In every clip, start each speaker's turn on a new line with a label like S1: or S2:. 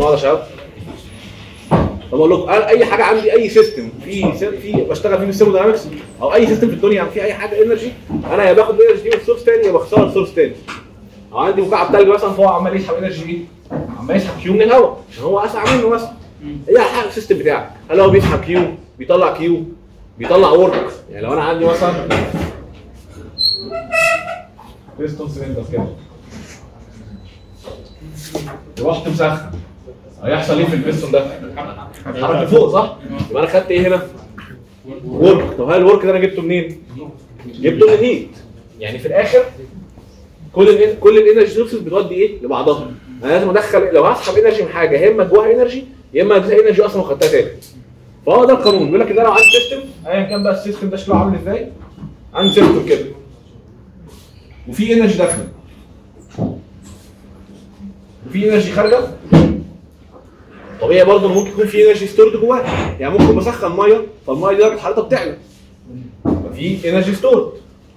S1: بعض يا شباب طب اقول لكم انا اي حاجه عندي اي سيستم في في بشتغل فيه بالثيرموداينامكس او اي سيستم في الدنيا في اي حاجه انرجي انا يا باخد الانرجي دي من سورس تاني يا بخسرها لسورس تاني او عندي مكعب تلج مثلا فهو عمال يسحب انرجي ايه؟ عمال يسحب كيو من الهواء عشان هو اسرع منه مثلا هي حاجه السيستم بتاعك هل هو بيسحب كيو بيطلع كيو بيطلع ورك يعني لو انا عندي مثلا بيستون سلندر كده ورحت مسخن هيحصل ايه في البيستون ده؟ هتحرك لفوق صح؟ يبقى انا خدت ايه هنا؟ ورك طب هل الورك ده انا جبته منين؟ جبته من الهيت يعني في الاخر كل ال كل الانرجي سورسز بتودي ايه؟ لبعضها انا لازم ادخل لو هسحب انرجي من حاجه يا اما جواها انرجي يا اما اديها انرجي اصلا وخدتها تاني فهو ده القانون بيقول لك ان انا لو عندي سيستم ايا كان بقى السيستم ده شكله عامل ازاي عندي سيستم كده وفي انرجي داخله وفي انرجي خارجه طبيعي برضه إن ممكن يكون في انرجي ستورد جواه يعني ممكن بسخن ميه فالميه دي درجه حرارتها بتعلى ففي انرجي ستورد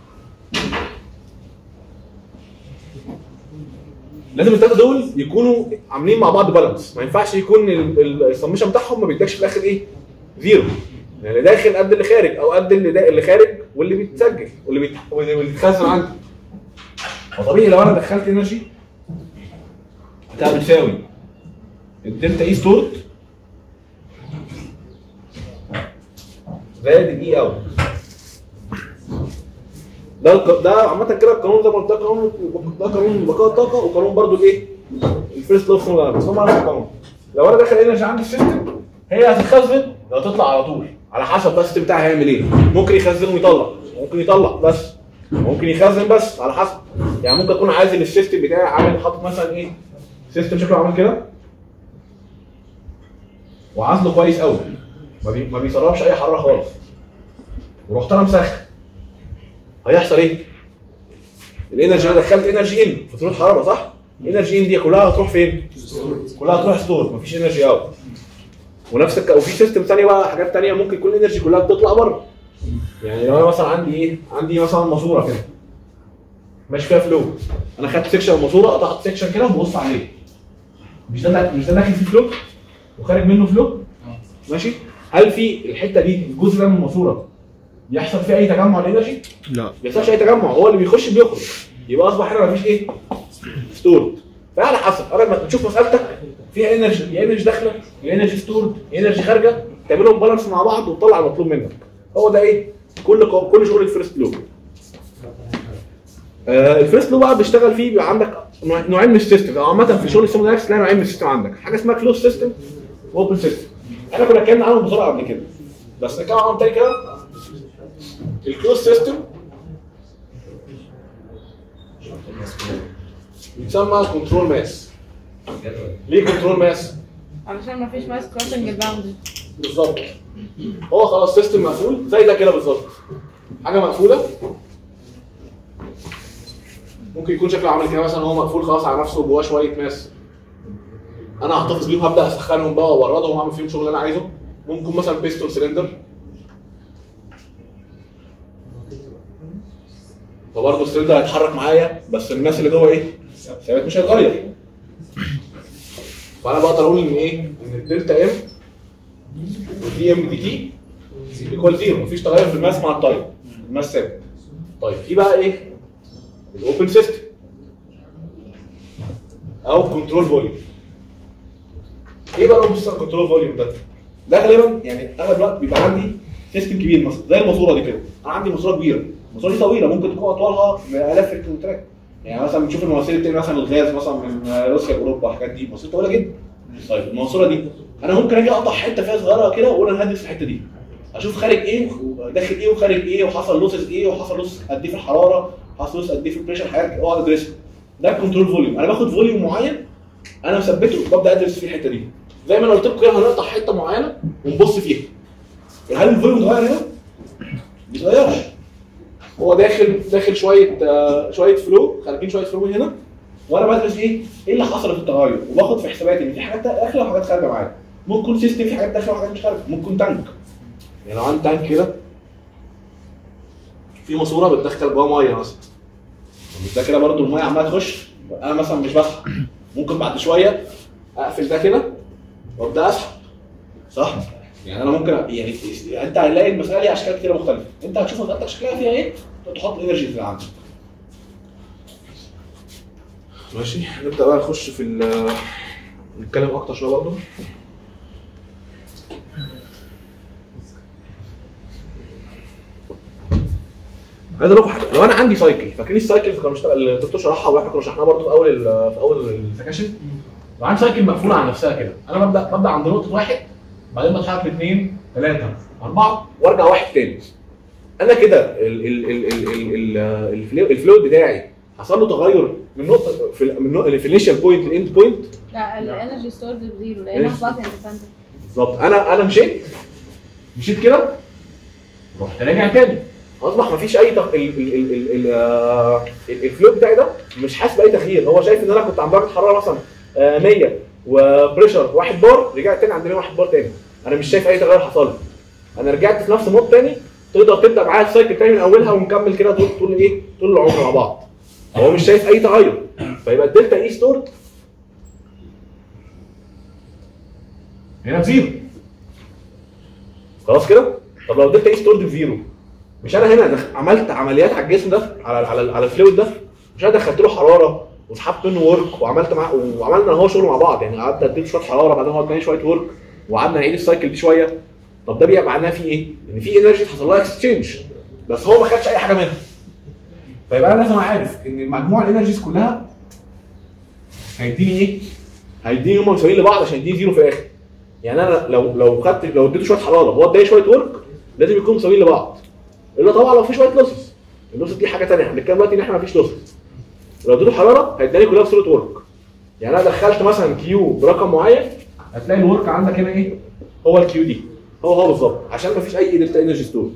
S1: لازم الثلاثه دول يكونوا عاملين مع بعض بالانس ما ينفعش يكون ال- ال- السمشن بتاعهم ما بيدكش في الاخر ايه زيرو يعني اللي داخل قد اللي خارج او قد اللي دا اللي خارج واللي بيتسجل واللي بيت... واللي بيتخزن عندي فطبيعي لو انا دخلت انرجي هتبقى بتساوي الدلتا اي ستورد زائد الاي اوت ده الق- ده عامة كده القانون زي ما قلت لك قانون ده قانون بقاء الطاقة وقانون برضو الايه؟ الفيرست لوف بس هم نفس القانون. لو انا داخل انرجي عندي في السيستم هي هتتخزن لو تطلع على طول على حسب بقى السيستم بتاعي هيعمل ايه؟ ممكن يخزن ويطلع ممكن يطلع بس ممكن يخزن بس على حسب يعني ممكن اكون عايز ان السيستم بتاعي عامل حاطط مثلا ايه؟ سيستم شكله عامل كده وعزله كويس قوي ما, بي... ما بيسربش اي حراره خالص ورحت انا مسخن هيحصل ايه؟ الانرجي انا دخلت انرجي ان فتروح حراره صح؟ الانرجي ان دي كلها هتروح فين؟ كلها هتروح ستور مفيش انرجي اوت ونفس الك... وفي سيستم ثانيه بقى حاجات ثانيه ممكن يكون الانرجي كلها بتطلع بره يعني لو انا مثلا عندي ايه؟ عندي مثلا ماسوره كده ماشي فيها فلو انا خدت سيكشن الماسوره قطعت سيكشن كده وببص عليه مش ده مش ده داخل فيه فلو وخارج منه فلو ماشي هل في الحته دي الجزء ده من الماسوره يحصل فيه اي تجمع للانرجي؟
S2: لا
S1: ما بيحصلش اي تجمع هو اللي بيخش بيخرج يبقى اصبح هنا مفيش ايه؟ ستورد فعلى حسب انا لما تشوف مسالتك فيها انرجي يا انرجي داخله يا انرجي ستورد يا انرجي خارجه تعملهم بالانس مع بعض وتطلع المطلوب منك هو ده ايه؟ كل قو- كل شغل الفيرست لوب آه الفيرست لوب بقى بيشتغل فيه بيبقى عندك نوع- نوعين من السيستم او عامه في شغل السيستم دايركس تلاقي نوعين من السيستم عندك حاجه اسمها كلوز سيستم واوبن سيستم احنا كنا اتكلمنا عنهم بسرعه قبل كده بس نتكلم عنهم تاني كده الكلوز سيستم بيتسمى كنترول ماس ليه كنترول ماس؟
S3: علشان مفيش ماس كروسنج الباوندري
S1: بالظبط هو خلاص سيستم مقفول زي ده كده بالظبط حاجه مقفوله ممكن يكون شكله عامل كده مثلا هو مقفول خلاص على نفسه وجواه شويه ماس انا هحتفظ بيهم هبدا اسخنهم بقى واوردهم واعمل فيهم شغل اللي انا عايزه ممكن مثلا بيستون سلندر فبرضه السلندر هيتحرك معايا بس الناس اللي جوه ايه؟ ثابت مش هيتغير فانا بقدر اقول ان ايه؟ ان الدلتا ام والدي ام دي تي ايكوال زيرو مفيش تغير في الماس مع التايم الماس ثابت طيب في بقى ايه؟ الاوبن سيستم او كنترول فوليوم ايه بقى الاوبن سيستم كنترول فوليوم ده؟ ده غالبا يعني اغلب الوقت بيبقى عندي سيستم كبير مثلا زي الماسوره دي كده انا عندي ماسوره كبيره الماسوره دي طويله ممكن تكون اطولها بالاف الكيلومترات يعني مثلا بنشوف المواسير التانية مثلا الغاز مثلا من روسيا لاوروبا الحاجات دي مواسير طويله جدا طيب الماسوره دي انا ممكن اجي اقطع حته فيها صغيره كده واقول انا هدرس الحته دي اشوف خارج ايه وداخل ايه وخارج ايه وحصل لوسز ايه وحصل لوس قد ايه في الحراره حصل لوس قد ايه في البريشر حاجات واقعد ادرسها ده الكنترول فوليوم انا باخد فوليوم معين انا مثبته وببدا ادرس فيه الحته دي زي ما انا قلت لكم كده هنقطع حته معينه ونبص فيها هل الفوليوم اتغير هنا؟ ما بيتغيرش هو داخل داخل شويه آه شويه فلو خارجين شويه فلو من هنا وانا بدرس ايه؟ ايه اللي حصل في التغير وباخد في حساباتي ان في حاجات داخله وحاجات خارجه معايا ممكن يكون سيستم في حاجات داخله وحاجات مش خارجه ممكن يكون تانك يعني لو عندي تانك كده في ماسوره بتدخل جواه ميه مثلا طب ده كده برضه الميه عماله تخش انا مثلا مش بسحب ممكن بعد شويه اقفل ده كده وابدا اسحب صح؟ يعني انا ممكن أ- يعني انت هتلاقي المساله ليها اشكال كتيره مختلفه انت هتشوف مسالتك شكلها فيها ايه تحط الانرجي اللي عندك ماشي نبدا بقى نخش في ال- نتكلم اكتر شويه برضه عايز اقول لكم حاجه لو انا عندي سايكل فاكرين السايكل اللي كنا بنشتغل الدكتور شرحها واحنا كنا شرحناها برضه في اول ال- في اول السكاشن لو عندي سايكل مقفوله على نفسها كده انا ببدا ببدا عند نقطه واحد بعدين بتحرك لاثنين ثلاثه اربعه وارجع واحد تاني انا كده ال- ال- ال- ال- ال- ال- الفلو- الفلويد بتاعي حصل له تغير من نقطه في ال- من نقطة- في الانيشال بوينت للاند بوينت
S3: لا الانرجي ستورد بزيرو لانها
S1: إيش؟
S3: طلعت اندبندنت
S1: بالظبط انا انا مشيت مشيت كده رحت راجع تاني اصبح مفيش اي تغ... ال... ال... ال... ال... ال... آه، ال- الفلو بتاعي ده مش حاسس باي تغيير هو شايف ان انا كنت عند درجه حراره مثلا آه، 100 وبريشر 1 بار رجعت تاني عند 101 بار تاني انا مش شايف اي تغير حصل لي انا رجعت في نفس النقطه تاني تقدر تبدا معايا السايكل تاني من اولها ونكمل كده طول طول ايه طول العمر مع بعض هو مش شايف اي تغير فيبقى الدلتا اي ستورد هنا بزيرو خلاص كده طب لو دلتا اي ستورد بزيرو مش انا هنا دخ... عملت عمليات على الجسم ده على على على الفلويد ده مش انا دخلت له حراره وسحبت منه ورك وعملت معاه وعملنا هو شغل مع بعض يعني قعدت اديله شويه حراره بعدين هو اداني شويه ورك وقعدنا نعيد السايكل دي شويه طب ده بيبقى معناه فيه ايه؟ ان في انرجي حصل لها اكسشينج بس هو ما خدش اي حاجه منها فيبقى انا لازم عارف ان مجموع الانرجيز كلها هيديني ايه؟ هيديني هم مساويين لبعض عشان يديني زيرو في الاخر يعني انا لو لو خدت لو اديته شويه حراره وهو اداني شويه ورك لازم يكونوا مساويين لبعض الا طبعا لو في شويه لوسز اللوسز دي حاجه ثانيه احنا بنتكلم دلوقتي ان احنا مفيش لوسز لو اديته حراره هيداني كلها في صوره ورك يعني انا دخلت مثلا كيو برقم معين هتلاقي الورك عندك هنا ايه هو الكيو دي هو هو بالظبط عشان مفيش اي دلتا انرجي ستور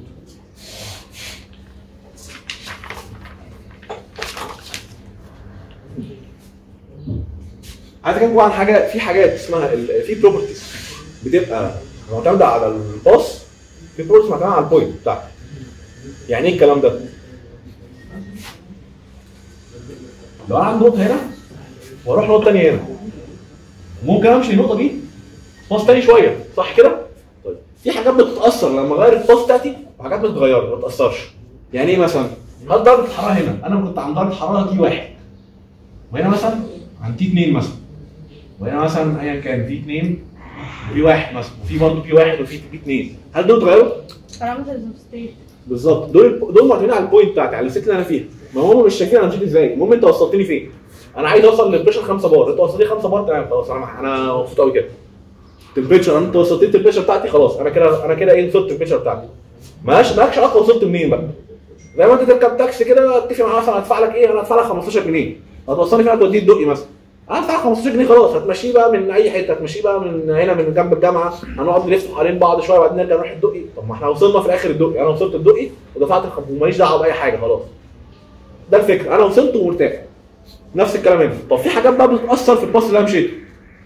S1: عايز اتكلم عن حاجه في حاجات اسمها ال- في بروبرتيز بتبقى معتمده على الباص في بروبرتيز معتمده على البوينت بتاعتك يعني ايه الكلام ده؟ لو انا عندي نقطه هنا واروح نقطه ثانيه هنا ممكن امشي النقطه دي باص تاني شويه صح كده؟ طيب في حاجات بتتاثر لما اغير الباص بتاعتي وحاجات بتتغير ما بتتاثرش يعني ايه مثلا؟ هل درجه الحراره هنا انا كنت عند درجه حراره تي واحد وهنا مثلا عند تي 2 مثلا وهنا مثلا ايا كان في 2 وفي واحد مثلا وفي برضه في واحد وفي في 2 هل دول اتغيروا؟
S3: بارامترز اوف ستيت
S1: بالظبط دول دول معتمدين على البوينت بتاعتي على الست اللي انا فيها ما هم مش شايفين انا مشيت ازاي المهم انت وصلتني فين انا عايز اوصل للبريشر 5 بار انت وصلتني 5 بار تمام خلاص انا انا مبسوط قوي كده التمبريتشر انت وصلت التمبريتشر بتاعتي خلاص انا كده انا كده ايه وصلت التمبريتشر بتاعتي مالكش مالكش علاقه وصلت منين بقى زي ما انت تركب تاكسي كده اتفق معاه مثلا هدفع لك ايه انا هدفع لك 15 جنيه هتوصلني فين هتوديه الدقي مثلا هدفع لك 15 جنيه خلاص هتمشيه بقى من اي حته هتمشيه بقى من هنا من جنب الجامعه هنقعد نلف حوالين بعض شويه وبعدين نرجع نروح الدقي طب ما احنا وصلنا في الاخر الدقي انا وصلت الدقي ودفعت الخ- وماليش دعوه باي حاجه خلاص ده الفكره انا وصلت ومرتاح نفس الكلام هنا طب في حاجات بقى بتتاثر في الباص اللي انا مشيته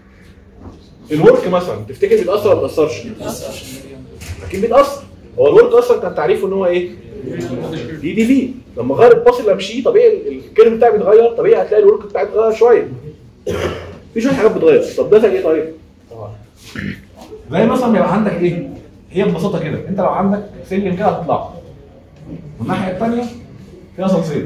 S1: الورك مثلا تفتكر بيتاثر ولا ما بيتاثرش؟ اكيد بيتاثر هو الورك اصلا كان تعريفه ان هو ايه؟ دي دي في لما غير الباص اللي امشيه طبيعي ال- الكيرف بتاعي بيتغير طبيعي هتلاقي الورك بتاعي اتغير شويه في شويه حاجات بتتغير طب ده ايه طيب؟ زي مثلا يبقى عندك ايه؟ هي ببساطه كده انت لو عندك سلم كده هتطلعه والناحيه الثانيه فيها اسانسير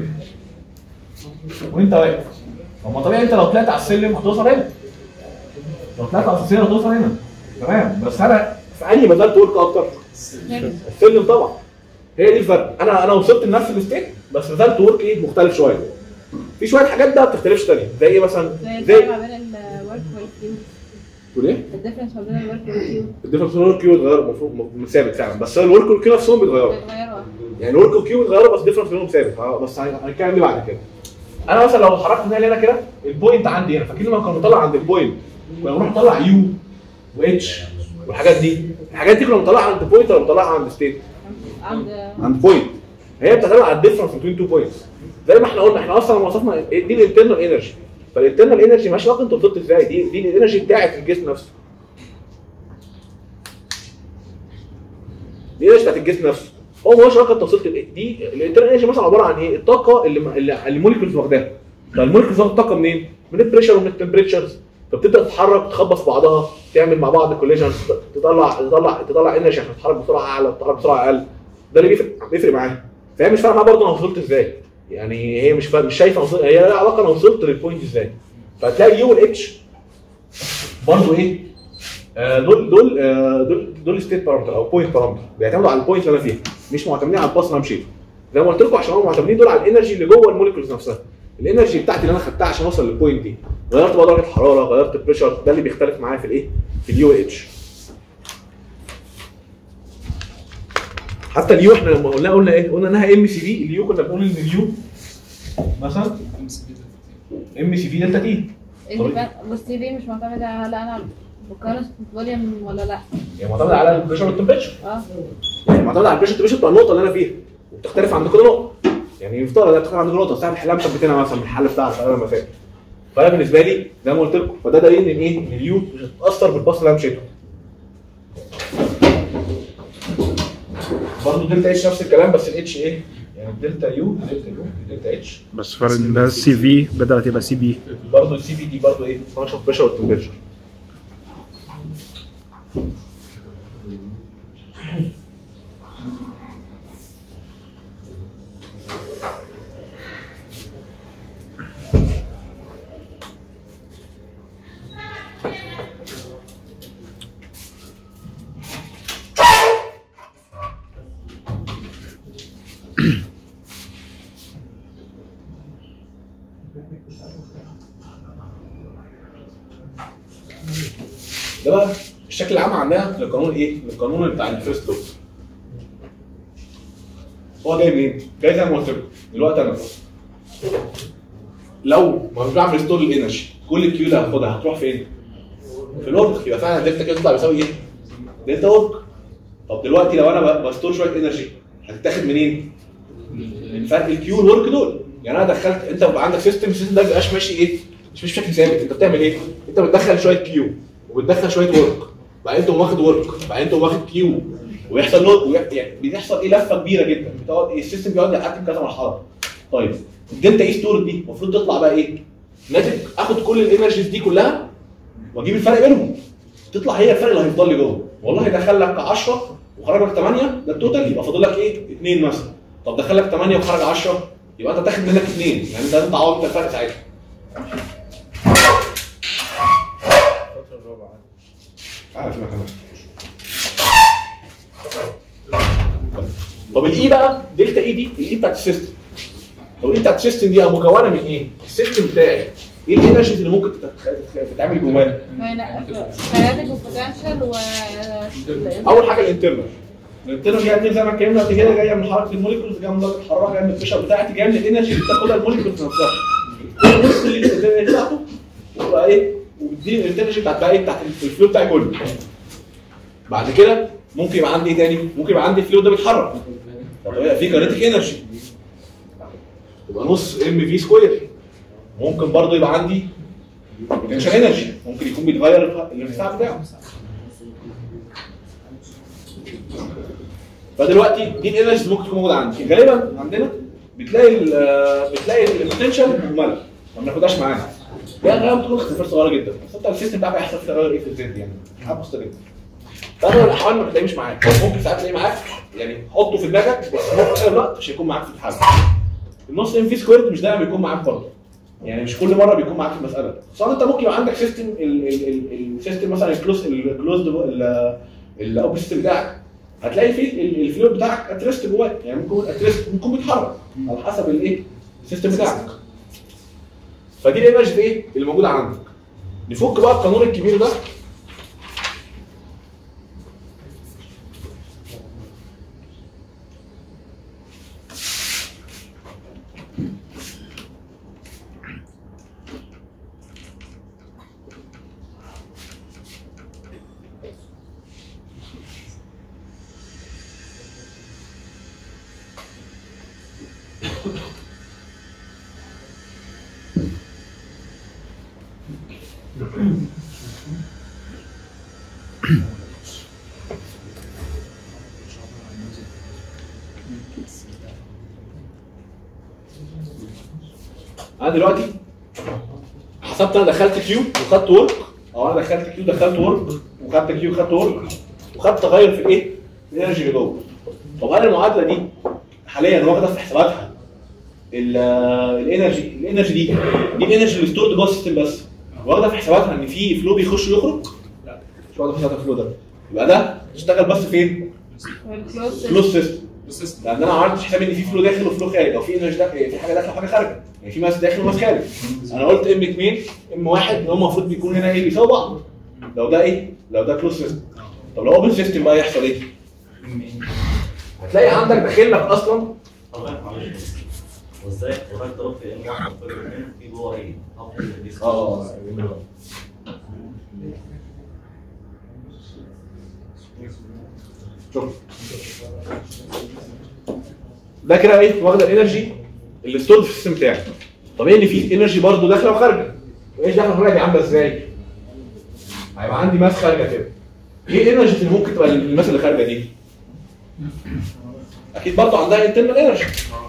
S1: وانت واقف طب ما طبيعي انت لو طلعت على السلم هتوصل هنا لو طلعت على الاسانسير هتوصل هنا تمام بس انا في انهي بدات ورك اكتر؟ السلم طبعا هي دي الفرق انا انا وصلت لنفس الستيت بس نزلت ورك ايه مختلف شويه في شويه حاجات بقى ما بتختلفش تانية زي ايه مثلا
S3: زي
S1: زي
S3: الفرق ما بين الورك والكيو
S1: تقول ايه؟
S3: الديفرنس ما بين الورك والكيو
S1: الديفرنس بين الورك كيو اتغير المفروض م- ثابت فعلا بس الورك والكيو نفسهم بيتغيروا
S3: بيتغيروا
S1: يعني الورك والكيو بيتغيروا بس الديفرنس بينهم ثابت اه، بس هن- هنتكلم دي بعد كده انا مثلا لو اتحركت من هنا لهنا كده البوينت عندي هنا فاكرين لما كنا بنطلع عند البوينت كنا بنروح نطلع يو واتش والحاجات دي الحاجات دي كنا بنطلعها عند بوينت ولا بنطلعها عند ستيت؟
S3: عند
S1: عند بوينت هي بتعتمد على الديفرنس بين تو بوينتس زي ما احنا قلنا احنا اصلا لما وصفنا دي الانترنال انرجي فالانترنال انرجي مالهاش علاقه انت وصلت ازاي دي دي الانرجي بتاعت الجسم نفسه دي الانرجي بتاعت الجسم نفسه هو مالهاش علاقه انت وصلت لايه دي الانترنال انرجي مثلا عباره عن ايه الطاقه اللي اللي اللي الموليكولز واخداها فالموليكولز واخده الطاقه منين؟ من البريشر ومن التمبريتشرز فبتبدا تتحرك تخبط في بعضها تعمل مع بعض كوليجن تطلع تطلع تطلع انرجي عشان تتحرك بسرعه اعلى تتحرك بسرعه اقل ده اللي بيفرق بيفرق معاها فهي مش فاهمه برضه انا وصلت ازاي يعني هي مش فاهمه مش شايفه أنا وصلت- هي لها علاقه انا وصلت للبوينت ازاي فهتلاقي اليو والاتش برضه ايه آه، دول دول آه، دول دول ستيت بارامتر او بوينت بارامتر بيعتمدوا على البوينت اللي انا فيها مش معتمدين على الباص اللي انا مشيته زي ما قلت لكم عشان هم معتمدين دول على الانرجي اللي جوه الموليكولز نفسها الانرجي بتاعتي اللي انا خدتها عشان اوصل للبوينت دي غيرت بقى درجه الحراره غيرت البريشر ده اللي بيختلف معايا في الايه في اليو اتش حتى اليو احنا لما قلنا قلنا ايه قلنا انها ام سي في اليو كنا بنقول ان اليو مثلا ام سي في دلتا تي
S3: اللي بصي دي مش معتمدة على انا بقارن فوليوم ولا لا
S1: يعني معتمد على البريشر والتمبريتشر
S3: اه
S1: يعني معتمد على البريشر والتمبريتشر بتاع النقطه اللي انا فيها وبتختلف عند كل نقطه يعني يفترض بتختلف عند كل نقطه ساعه الحلال مثبتينها مثلا من الحل بتاعها ساعه لما فات فانا بالنسبه لي زي ما قلت لكم فده دليل ان ايه ان اليو مش هتتاثر بالباص اللي انا مشيته برضه دلتا اتش نفس الكلام بس الاتش ايه؟ يعني دلتا يو دلتا يو دلتا اتش
S2: بس فرق إن ده سي في بدل تبقى سي بي
S1: برضه السي بي دي برضه ايه؟ فانكشن بريشر والتمبريتشر ده بقى الشكل العام عندنا للقانون ايه؟ للقانون بتاع الفيرست لوب. هو جاي منين؟ جاي زي ما قلت لكم دلوقتي انا لو ما مش بعمل ستور للانرجي كل الكيو اللي هاخدها هتروح فين؟ في الورك يبقى فعلا دلتا كده تطلع بيساوي ايه؟ دلتا ورك. طب دلوقتي لو انا ب- بستور شويه انرجي هتتاخد منين؟ من فرق الكيو والورك دول يعني انا دخلت انت بيبقى عندك سيستم السيستم ده ما بيبقاش ماشي ايه؟ مش ماشي بشكل ثابت انت بتعمل ايه؟ انت بتدخل شويه كيو وبتدخل شويه ورك بعدين تقوم واخد ورك بعدين تقوم واخد كيو ويحصل له ويح- يعني بيحصل ايه لفه كبيره جدا بتقعد إيه السيستم بيقعد يحكم كذا مرحله طيب الدلتا اي ستور دي المفروض تطلع بقى ايه؟ ناتج اخد كل الانرجيز دي كلها واجيب الفرق بينهم تطلع هي الفرق اللي هيفضل لي جوه والله دخل لك 10 وخرج لك 8 ده التوتال يبقى فاضل لك ايه؟ 2 مثلا طب دخل لك 8 وخرج 10 يبقى انت تاخد منك 2 يعني انت لازم تعوض انت الفرق ساعتها عارف مكانها طب الاي بقى دلتا اي دي الاي بتاعت السيستم طب الاي بتاعت السيستم دي مكونه من ايه؟ السيستم بتاعي ايه الانرجيز اللي ممكن تتخ- تتعمل جواه؟
S3: كايناتيك وبوتنشال و
S1: اول حاجه الانترنال الانترنال جايه زي ما اتكلمنا قبل كده جايه من حركه الموليكولز جايه من درجه الحراره جايه من البريشر بتاعتي جايه من الانرجي اللي بتاخدها الموليكولز نفسها النص اللي الانرجي بتاعته وبقى ايه وبتديني الانرجي بتاعت بقى ايه بتاعت الفلو بتاعي كله بعد كده ممكن يبقى عندي ايه تاني؟ ممكن يبقى عندي الفلو ده بيتحرك طب يبقى في كاريتيك انرجي يبقى نص ام في سكوير ممكن برضه يبقى عندي بوتنشال انرجي ممكن يكون بيتغير الارتفاع بتاعه فدلوقتي دي الانرجي ممكن تكون موجوده عندي غالبا عندنا بتلاقي ال بتلاقي البوتنشال ممل ما بناخدهاش معانا يعني غالبا بتكون اختلافات صغيره جدا بس انت السيستم بتاعك هيحصل فيه تغير ايه في الزد يعني حاجه بسيطه جدا فاغلب الاحوال ما بتلاقيش معاك ممكن ساعات تلاقيه معاك يعني حطه في دماغك بس هو في اغلب الوقت مش هيكون معاك في الحل النص ام في سكويرد مش دايما بيكون معاك برضه يعني مش كل مره بيكون معاك في المساله خصوصا انت ممكن يبقى عندك سيستم السيستم مثلا الكلوز الكلوزد الاوبن سيستم بتاعك هتلاقي فيه ال- الفلويد بتاعك اترست جواه يعني ممكن يكون اترست ممكن يكون بيتحرك على حسب الايه السيستم بتاعك فدي الانرجي ايه اللي موجوده عندك نفك بقى القانون الكبير ده انا دلوقتي حسبت انا دخلت كيو وخدت ورك او انا دخلت كيو دخلت ورك وخدت كيو وخدت ورك وخدت تغير في الايه؟ في الانرجي اللي جوه طب هل المعادله دي حاليا واخده في حساباتها ال- الانرجي الانرجي دي دي الانرجي اللي ستورد جوه السيستم بس واخده في حساباتها ان في فلو بيخش ويخرج؟ لا مش واخده في حساباتها الفلو ده يبقى ده تشتغل بس فين؟
S3: والكلوز
S1: كلوز سيستم لان انا ما عملتش حساب ان في فلو داخل وفلو خارج او في انرجي داخل في حاجه داخله وحاجه خارجه يعني في ماس داخل وماس خارج انا قلت ام 2 ام 1 ان هم المفروض بيكون هنا ايه بيساوي بعض لو ده ايه لو ده كلوز سيستم طب لو اوبن سيستم بقى يحصل ايه هتلاقي عندك داخل لك اصلا
S4: وازاي حضرتك ضربت في ام 1 في جوه ايه؟
S1: اه شوف ده كده ايه واخد الانرجي اللي ستورد في السيستم بتاعي طبيعي ان في انرجي برضه داخله وخارجه وايش داخله وخارجه دي عامله ازاي؟ هيبقى عندي ماس خارجه كده ايه الانرجي اللي ممكن تبقى الماس اللي خارجه دي؟ اكيد برضه عندها انترنال انرجي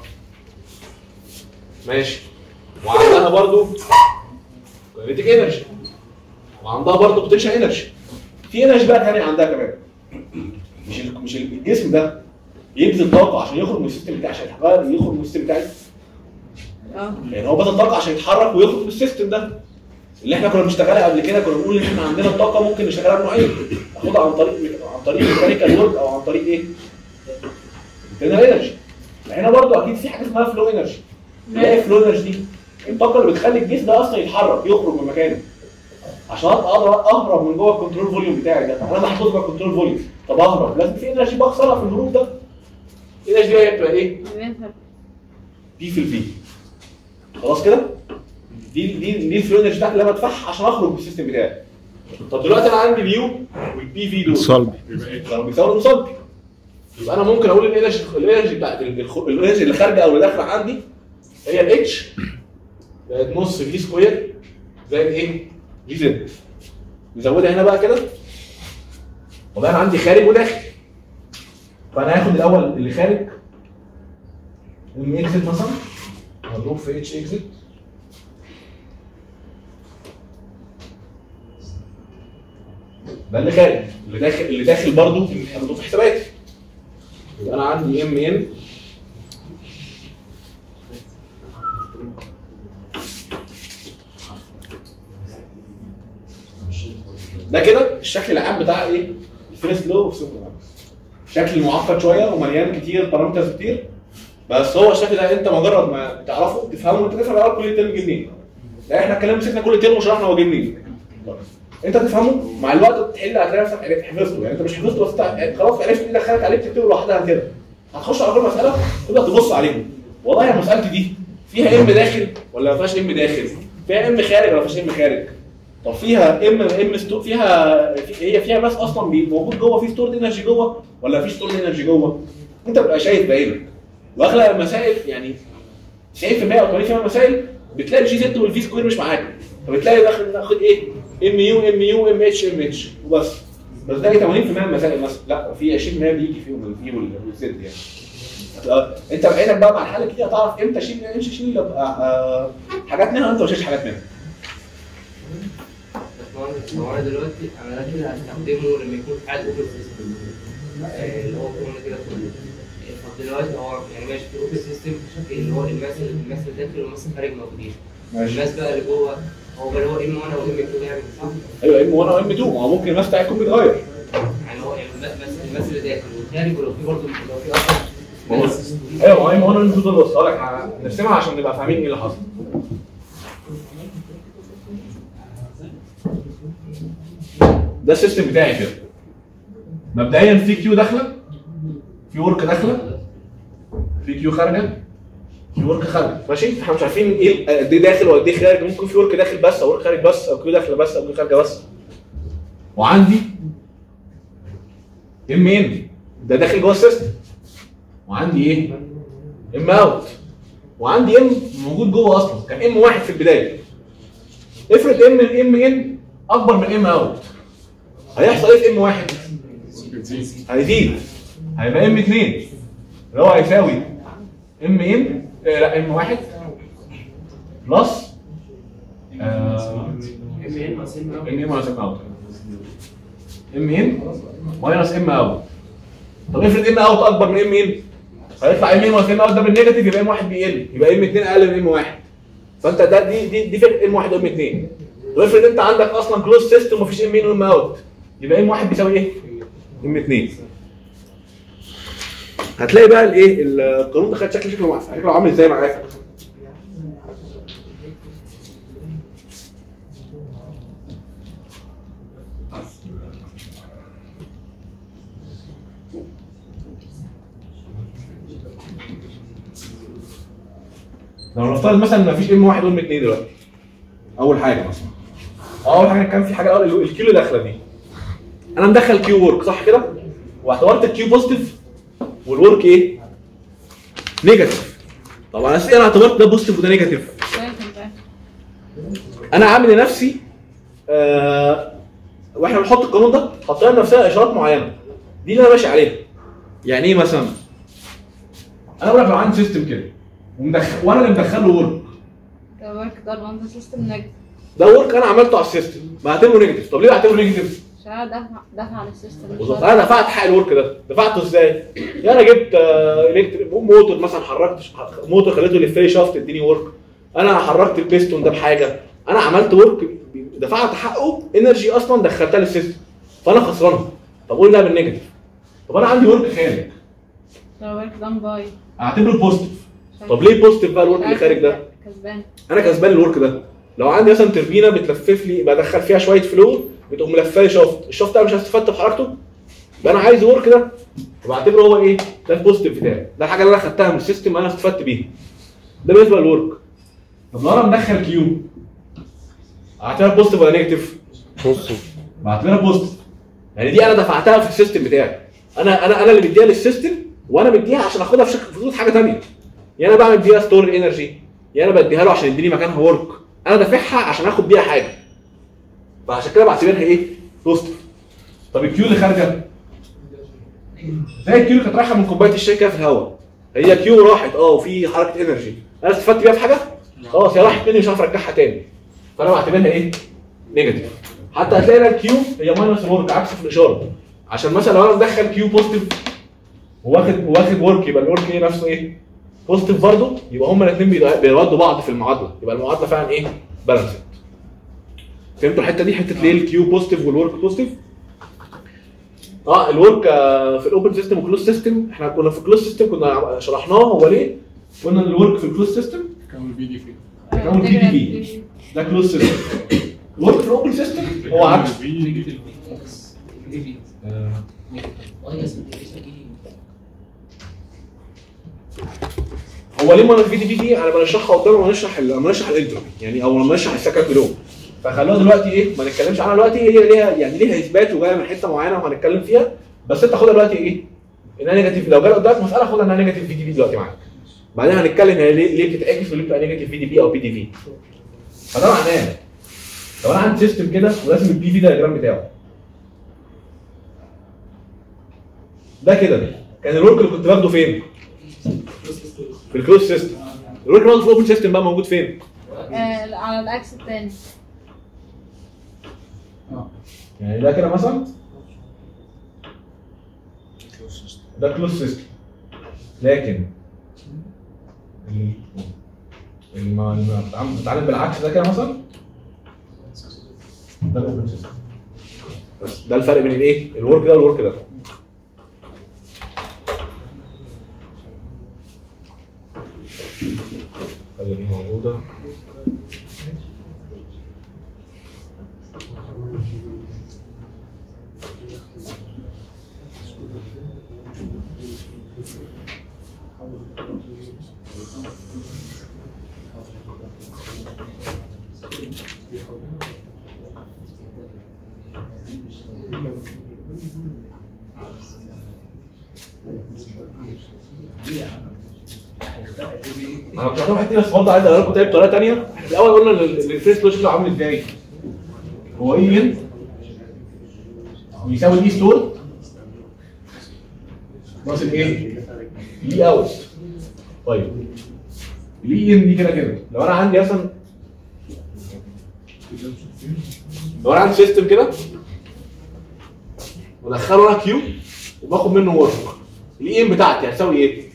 S1: ماشي وعندها برضه كاينيتيك انرجي وعندها برضه بوتنشال انرجي في انرجي بقى تانية عندها كمان مش ال- مش ال- الجسم ده يبذل طاقه عشان يخرج من السيستم بتاعي عشان يتغير يخرج من السيستم بتاعي
S3: اه
S1: يعني هو بذل طاقه عشان يتحرك ويخرج من السيستم ده اللي احنا كنا بنشتغلها قبل كده كنا بنقول ان احنا عندنا الطاقه ممكن نشتغلها بنوعين ناخدها عن طريق عن طريق ميكانيكال ورك او عن طريق ايه؟ انترنال انرجي هنا برضه اكيد في حاجه اسمها فلو انرجي ايه فلو انرجي دي؟ الطاقه اللي بتخلي الجسم ده اصلا يتحرك يخرج من مكانه عشان اقدر اهرب من جوه الكنترول فوليوم بتاعي ده انا محطوط جوه الكنترول فوليوم طب اهرب لازم في انرجي بخسرها في الهروب ده الانرجي دي هي بتبقى ايه؟ بي في البي خلاص كده؟ دي دي دي الفلو انرجي بتاعتي اللي انا بدفعها عشان اخرج من السيستم بتاعي طب دلوقتي انا عندي اليو والبي في دول
S2: صلبي
S1: كانوا بيساووا المصلي يبقى انا ممكن اقول الانرجي الانرجي بتاعت الخ- الانرجي اللي خارجه او اللي داخله عندي هي الاتش بقت نص في سكوير زائد ايه؟ جي زد نزودها هنا بقى كده وبقى انا عندي خارج وداخل فانا هاخد الاول اللي خارج ام اكزت مثلا مضروب في اتش اكزت ده اللي خارج اللي داخل اللي داخل برضه هاخده في حساباتي يبقى انا عندي ام ان ده كده الشكل العام بتاع ايه؟ الفيرست لو اوف سيمبل شكل معقد شويه ومليان كتير بارامترز كتير بس هو الشكل ده انت مجرد ما تعرفه تفهمه وانت تفهم الاول كل ترم جه منين لا احنا الكلام مسكنا كل ترم وشرحنا هو جه منين انت تفهمه مع الوقت تحل هتلاقي نفسك عرفت- حفظته يعني انت مش حفظته بس انت خلاص عرفت ايه دخلك عليه بتكتبه لوحدها كده هتخش على كل مساله تبدا تبص عليهم والله يا مسالتي دي فيها ام داخل ولا ما فيهاش ام داخل فيها ام خارج ولا ما فيهاش ام خارج طب فيها ام ام ستو فيها في هي فيها ماس اصلا بي- موجود جوه في ستورد انرجي جوه ولا في ستورد انرجي جوه انت بتبقى شايف بعينك واغلب المسائل يعني 90% او 80% من المسائل بتلاقي الجي زد والفي سكوير مش معاك فبتلاقي داخل ناخد ايه ام يو ام يو ام اتش ام اتش وبس بس ده 80% من المسائل مثلا لا في 20% بيجي فيهم الفي والزد يعني هتبقى- انت بعينك بقى مع الحاله دي هتعرف امتى شيل امتى شيل يبقى آه، حاجات منها انت ما شيلش حاجات منها
S5: باشمهندس هو انا دلوقتي انا ده كده هستخدمه لما يكون في حاجه اوبن سيستم اللي هو كنا كده كله طب دلوقتي هو يعني ماشي في اوبن سيستم اللي هو الماس الماس اللي داخل والماس الخارج موجودين الماس بقى اللي جوه هو بقى اللي هو ام 1 او ام 2 يعني صح؟
S1: ايوه ام 1 او ام 2 ما هو ممكن الماس بتاعك يكون بيتغير
S5: يعني هو يعني الماس الماس اللي داخل والخارج ولو في برضه لو في اصلا
S1: ما هو-
S5: ماس
S1: ايوه ما هو ام 1 وام 2 دول بص هقول لك نرسمها عشان نبقى فاهمين ايه اللي حصل ده السيستم بتاعي كده مبدئيا في كيو داخله في ورك داخله في كيو خارجه في ورك خارجه ماشي احنا مش عارفين ايه قد ايه داخل وقد ايه خارج ممكن في ورك داخل بس او ورك خارج بس او كيو داخله بس او كيو خارجه بس وعندي ام ان ده داخل جوه السيستم وعندي ايه ام اوت وعندي ام موجود جوه اصلا كان ام واحد في البدايه افرض ام الام ان اكبر من ام اوت هيحصل ايه في ام واحد هيزيد هيبقى ام 2 اللي هو هيساوي ام ان لا ام واحد بلس
S5: ام ان ناقص ام
S1: ام ان ماينس ام اوت ام ان ماينس ام اوت طب افرض ام اوت اكبر من ام ان هيطلع ام ان ماينس ام اوت ده بالنيجاتيف يبقى ام واحد بيقل يبقى ام 2 اقل من ام واحد فانت ده دي دي دي فرق ام واحد وام 2 طب افرض انت عندك اصلا كلوز سيستم ومفيش ام ان وام اوت يبقى ام واحد بيساوي ايه؟ ام 2 هتلاقي بقى الايه القانون ده خد شكل شكله شكله عامل ازاي معاك لو نفترض مثلا ما فيش ام واحد وام اتنين دلوقتي اول حاجه مثلا اول حاجه كان في حاجه الاول الكيو اللي داخله دي انا مدخل كيو ورك صح كده واعتبرت الكيو بوزيتيف والورك ايه نيجاتيف طبعا اساسا انا اعتبرت ده بوزيتيف وده نيجاتيف
S3: ممكن بقى
S1: انا عامل لنفسي آه واحنا بنحط القانون ده حطينا لنفسنا اشارات معينه دي اللي انا ماشي عليها يعني ايه مثلا انا بقول لك لو عندي سيستم كده ومدخل وانا اللي مدخل له ورك
S3: ده ورك ده الوان سيستم نيجاتيف
S1: ده ورك انا عملته على السيستم بعتبره نيجاتيف طب ليه بعتبره نيجاتيف؟
S3: عشان انا دافع دافع على السيستم مش
S1: بالظبط
S3: دافع.
S1: انا دفعت حق الورك ده دفعته ازاي؟ يعني انا جبت آه، إلكتريك- موتور مثلا حركت موتور خليته يلف لي شافت اديني ورك انا حركت البيستون ده بحاجه انا عملت ورك دفعت حقه انرجي اصلا دخلتها للسيستم فانا خسرانها طب قول ده بالنيجاتيف طب انا عندي ورك خارج
S3: ده ورك دان باي
S1: اعتبره بوزيتيف طب ليه بوزيتيف بقى الورك اللي خارج ده؟
S3: كسبان
S1: انا كسبان الورك ده لو عندي مثلا تربينه بتلفف لي بدخل فيها شويه فلو بتقوم ملفه لي شافت الشافت ده مش هستفدت بحركته يبقى انا عايز ورك ده وبعتبره هو ايه ده البوزيتيف بتاعي ده الحاجه اللي انا خدتها من السيستم انا استفدت بيها ده بالنسبه للورك طب لو انا مدخل كيو اعتبرها بوزيتيف ولا نيجاتيف؟
S2: بوزيتيف
S1: بعتبرها بوزيتيف يعني دي انا دفعتها في السيستم بتاعي انا انا انا اللي مديها للسيستم وانا مديها عشان اخدها في شكل في صورة حاجه ثانيه يا انا بعمل بيها ستور انرجي يا انا بديها له عشان يديني مكانها ورك انا دافعها عشان اخد بيها حاجه فعشان كده بعتبرها ايه بوزيتيف طب الكيو اللي خارجه زي الكيو اللي كانت رايحه من كوبايه الشاي كده في الهواء هي كيو راحت اه وفي حركه انرجي انا استفدت بيها في حاجه خلاص هي راحت مني مش هعرف ارجعها تاني فانا بعتبرها ايه نيجاتيف حتى هتلاقي هنا الكيو هي ماينس الورك عكس في الاشاره عشان مثلا لو انا مدخل كيو بوزيتيف واخد واخد ورك يبقى الورك ايه نفسه ايه بوزيتيف برضه يبقى هما الاثنين بيودوا بعض في المعادله يبقى المعادله فعلا ايه بالانسد فهمتوا الحته دي حته ليه الكيو بوزيتيف والورك بوزيتيف اه الورك آه، في الاوبن سيستم والكلوز سيستم احنا كنا في الكلوز سيستم كنا شرحناه هو ليه قلنا ان الورك في الكلوز سيستم
S2: كان البي دي في
S1: كان بي دي بي ده كلوز سيستم الورك في الاوبن سيستم هو عكس هو ليه ما في دي بي دي انا بنشرحها قدام لما نشرح ال- لما نشرح الانتروبي يعني او لما نشرح السكند لو فخلوها دلوقتي ايه ما نتكلمش عنها دلوقتي هي ليها يعني ليها اثبات وجايه من حته معينه وهنتكلم فيها بس انت خدها دلوقتي ايه؟ انها نيجاتيف لو جالك قدامك مساله خدها انها نيجاتيف في دي بي دلوقتي معاك بعدين هنتكلم هي ليه ليه بتتعكس وليه بتبقى نيجاتيف في دي بي او بي دي في فده معناه لو انا عندي سيستم كده وراسم البي في دايجرام بتاعه ده كده كان الورك اللي كنت باخده فين؟ في الكلوز سيستم الورك برضه في الاوبن سيستم بقى موجود فين؟
S3: آه على الاكس التاني
S1: يعني ده كده مثلا ده كلوز سيستم لكن ال- لما لما بتعامل- بتتعامل بالعكس ده كده مثلا ده الاوبن سيستم بس ده الفرق بين الايه؟ الورك ده والورك ده خلي دي موجوده انا كنت هروح حته بس برضه عايز اقول لكم تاني بطريقه ثانيه احنا في الاول قلنا ان ال- الفيس لوجيك عامل ازاي؟ هو اي ان بيساوي الاي ستور ناقص الايه؟ الاي اوت طيب الاي ان دي كده كده لو انا عندي مثلا لو انا عندي سيستم كده ودخله انا كيو وباخد منه ورك الاي ام بتاعتي هتساوي ايه؟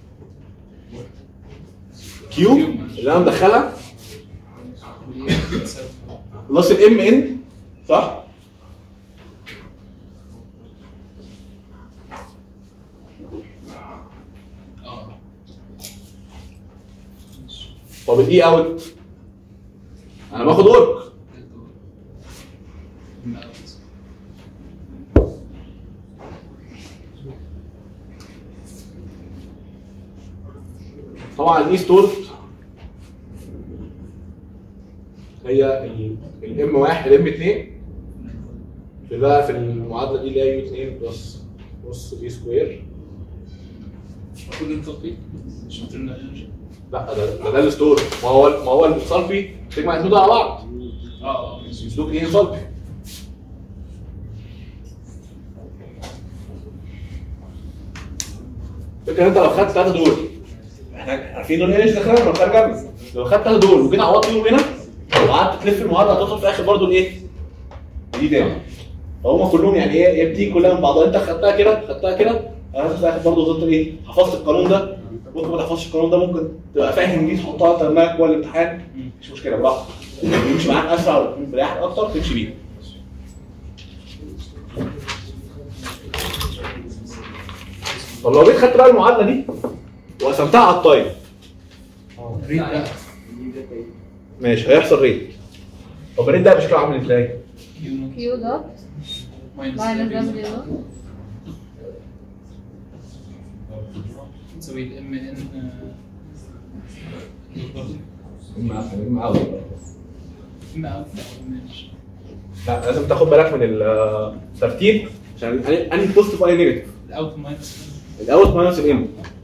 S1: كيو اللي انا مدخلها بلس الام ان صح؟ طب الاي اوت انا باخد ورك طبعا الاي ستورد هي الام واحد الام 2 في بقى في المعادله دي اللي هي يو 2 بلس نص اي سكوير
S6: المفروض نطبق مش قلنا
S1: لا ده ده, ده الستور ما هو ما هو الصلبي تجمع الاثنين دول على بعض
S6: اه ماشي
S1: يسلوك ايه صلبي فكرة انت لو خدت ثلاثة دول احنا عارفين دول ايه دخلنا من خارج جنبي لو خدت ثلاثة دول وجيت عوضت فيهم هنا وقعدت تلف المعادلة هتوصل في الاخر برضه لايه؟ دي تاني فهم كلهم يعني ايه هي بتيجي كلها من بعضها انت خدتها كده خدتها كده انا في الاخر برضه وصلت ايه؟ حفظت القانون ده ممكن ما تحفظش القانون ده ممكن تبقى فاهم دي تحطها انت دماغك جوه الامتحان مش مشكله براحتك يمشي معاك اسرع وبريحك اكتر تمشي بيه طب لو جيت خدت بقى المعادله دي وقسمتها على التايم ماشي هيحصل ريت طب الريت ده بشكله عامل ازاي؟
S3: كيو دوت ماينس دبليو دوت
S6: تسوي الام ان ام اوت ماشي
S1: لا لازم تاخد بالك من الترتيب عشان انهي بوزيتيف واي نيجاتيف
S6: الاوت ماينس
S1: الاوت ماينس الان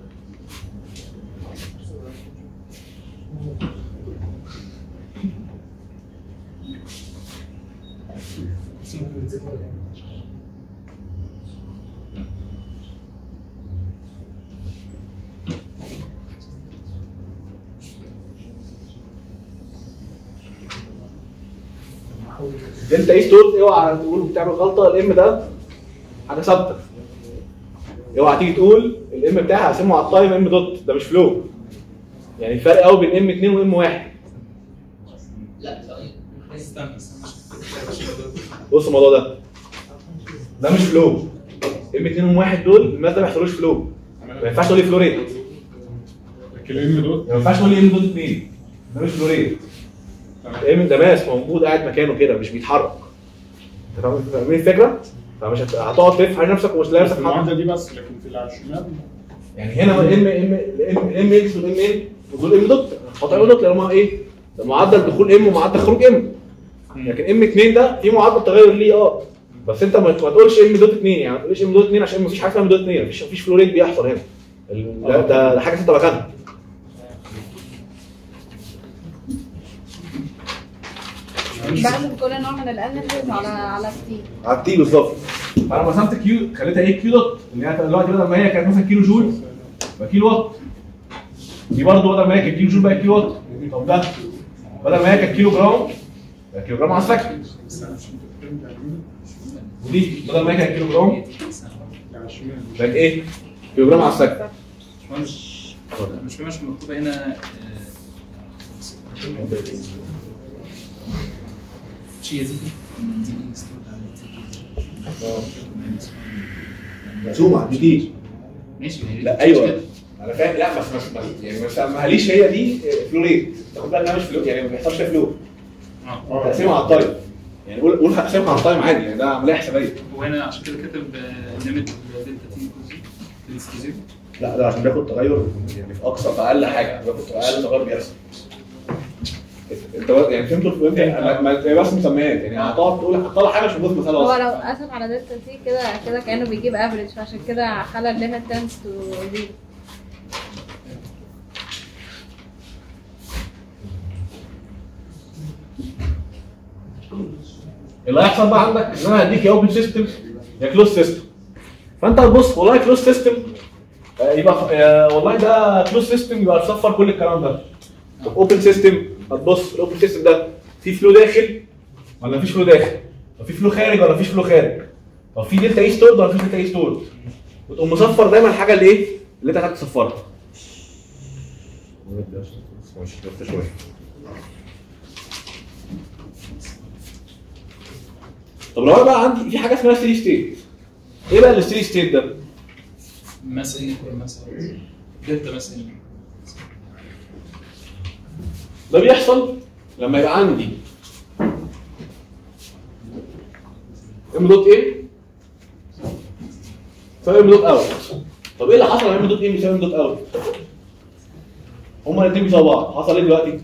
S1: انت ايه ستورت اوعى تقول بتعمل غلطه الام ده حاجه ثابته اوعى تيجي تقول الام بتاعي هقسمه على التايم ام دوت ده مش فلو يعني الفرق قوي بين ام 2 وام 1
S5: لا ثواني
S6: استنى استنى
S1: بص الموضوع ده ده مش فلو ام 2 وام 1 دول الماس ده ما يحصلوش فلو ما ينفعش تقول لي فلو ريت
S2: لكن الام دوت
S1: ما ينفعش تقول لي ام دوت 2 ده مش فلو ريت الام ده ماس موجود قاعد مكانه كده مش بيتحرك انت فاهم فاهمين الفكره؟ فمش هت- هتقعد تلف على نفسك ومش لاقي نفسك حاجة.
S2: المعادله دي بس لكن في اللي على الشمال
S1: يعني هنا الام ام الام الام اكس والام ان ودول ام دوت هحط ام دوت لان هم ايه؟ ده معدل دخول ام ومعدل خروج ام لكن ام 2 ده في معدل تغير ليه اه بس انت ما ما تقولش ام دوت 2 يعني ما تقولش ام دوت 2 عشان مفيش حاجه اسمها ام دوت 2 مفيش مفيش فلو ريت بيحصل هنا ال- ده ده, ده حاجه انت مكانها
S3: بقسم كل نوع من الاناليز على على كتير
S1: على التي بالظبط فانا رسمت كيو خليتها ايه كيو دوت اللي هي دلوقتي بدل ما هي كانت مثلا كيلو جول يبقى كيلو وات دي برضه بدل ما هي كانت كيلو جول بقت كيلو وات طب ده بدل ما هي كانت كيلو جرام بقى كيلو جرام على السكند ودي بدل ما هي كانت كيلو جرام
S2: على الشمال
S1: بقت ايه؟ كيلو جرام على السكند
S6: مش مش مش مكتوبه هنا آه، شيء زي
S1: مقسومه مش دي
S6: ماشي ما هي
S1: لا
S6: مش
S1: ايوه
S6: كده.
S1: انا فاهم لا بس بس بس- يعني ما سمهاليش هي دي فلو ريت تاخد بالك انها مش فلو يعني ما بيحصلش فيها فلو
S6: اه
S1: تقسيمها على التايم يعني قول قول هقسمها على التايم عادي يعني ده عمليه حسابيه
S6: وهنا عشان كده كاتب ليميت دلتا تي ايكوالز تو زيرو
S1: لا ده عشان بياخد تغير يعني في اقصى في اقل حاجه بياخد اقل تغير بيحصل انت بس- يعني فهمتوا فهمت ما ما- هي بس مسميات يعني هتقعد تقول هتطلع حاجه مش موجوده في المساله
S3: هو
S1: اصلا
S3: لو قسم على دلتا تي كده كده كانه بيجيب افريج فعشان كده خلى الليميت تنس تو زيرو
S1: اللي هيحصل بقى عندك ان انا هديك يا اوبن سيستم يا كلوز سيستم فانت هتبص والله كلوز سيستم يبقى آه، والله ده كلوز سيستم يبقى تصفر كل الكلام ده طب اوبن سيستم هتبص الاوبن سيستم ده في فلو داخل ولا مفيش فلو داخل طب في فلو خارج ولا مفيش فلو خارج طب في دلتا اي ستورد ولا مفيش دلتا اي ستورد وتقوم مصفر دايما الحاجه اللي ايه اللي انت عايز تصفرها ماشي لسه شويه طب لو انا بقى عندي في حاجه اسمها ستيدي ستيت ايه بقى الستيدي ستيت ده؟
S6: ماس ان يكون مثلا دلتا ماس ان
S1: ده بيحصل لما يبقى عندي ام دوت ايه يساوي ام دوت اوت طب ايه اللي حصل لما ام دوت ايه بيساوي ام دوت اوت؟ هما الاثنين بيساوي بعض حصل ايه دلوقتي؟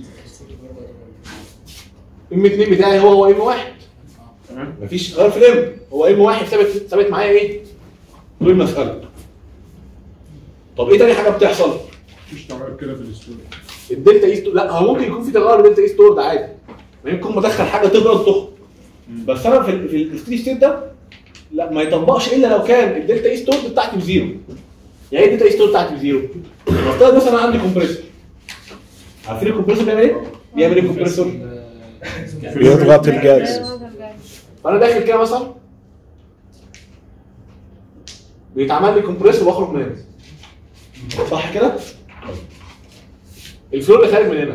S1: ام 2 بتاعي هو هو ام 1 تمام مفيش غير في الام هو ام 1 ثابت ثابت معايا ايه؟ طول المساله طب ايه تاني حاجه بتحصل؟
S2: مفيش تغير كده في الاسطوره
S1: الدلتا اي ستور لا هو ممكن يكون في تغير دلتا اي ستور ده عادي ما يمكن مدخل حاجه تفضل تخرج بس انا في ال- في الستري ستيت ده لا ما يطبقش الا لو كان الدلتا اي ستور بتاعتي بزيرو يعني ايه الدلتا اي ستور بتاعتي بزيرو؟ نفترض مثلا انا عندي كومبريسور عارفين الكومبريسور بيعمل ايه؟ بيعمل ايه الكومبريسور؟
S7: بيضغط الجاز
S1: فانا داخل كده مثلا بيتعمل لي كومبريسور واخرج من هنا صح كده؟ الفلو اللي خارج من هنا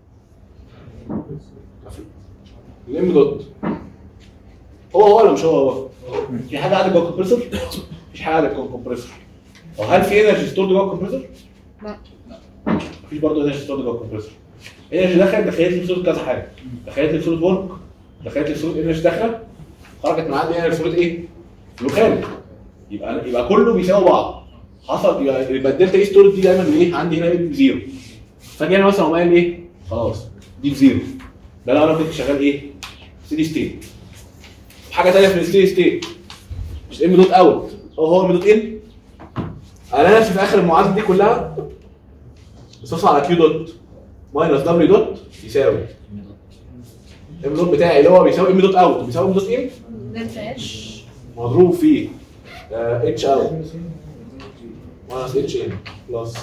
S1: الام دوت هو هو ولا مش هو هو؟ في حاجه قاعده جوه الكمبريسور؟ مفيش حاجه قاعده جوه الكمبريسور طب هل في انرجي ستورد جوه الكمبريسور؟
S3: لا
S1: مفيش برضه انرجي ستورد جوه الكمبريسور انرجي دخلت دخلت لي في صوره كذا حاجه دخلت لي في صوره ورك دخلت لي في صوره انرجي داخله خرجت معايا دي انرجي في صوره ايه؟ فلو خارج يبقى يبقى كله بيساوي بعض حصل يبقى يبقى الدلتا اي ستورد دي دايما بايه؟ عندي هنا بزيرو فاجي انا مثلا قايل ايه؟ خلاص دي بزيرو ده لو انا كنت شغال ايه؟ ستيدي ستيت حاجه ثانيه في الستيدي ستيت مش ام دوت اوت هو هو ام دوت ان انا نفسي في اخر المعادله دي كلها بصص على كيو دوت ماينس دبليو دوت يساوي ام دوت بتاعي اللي هو بيساوي ام دوت اوت بيساوي ام دوت ان
S3: دلتا اتش
S1: مضروب في اتش اوت ماينس اتش ان بلس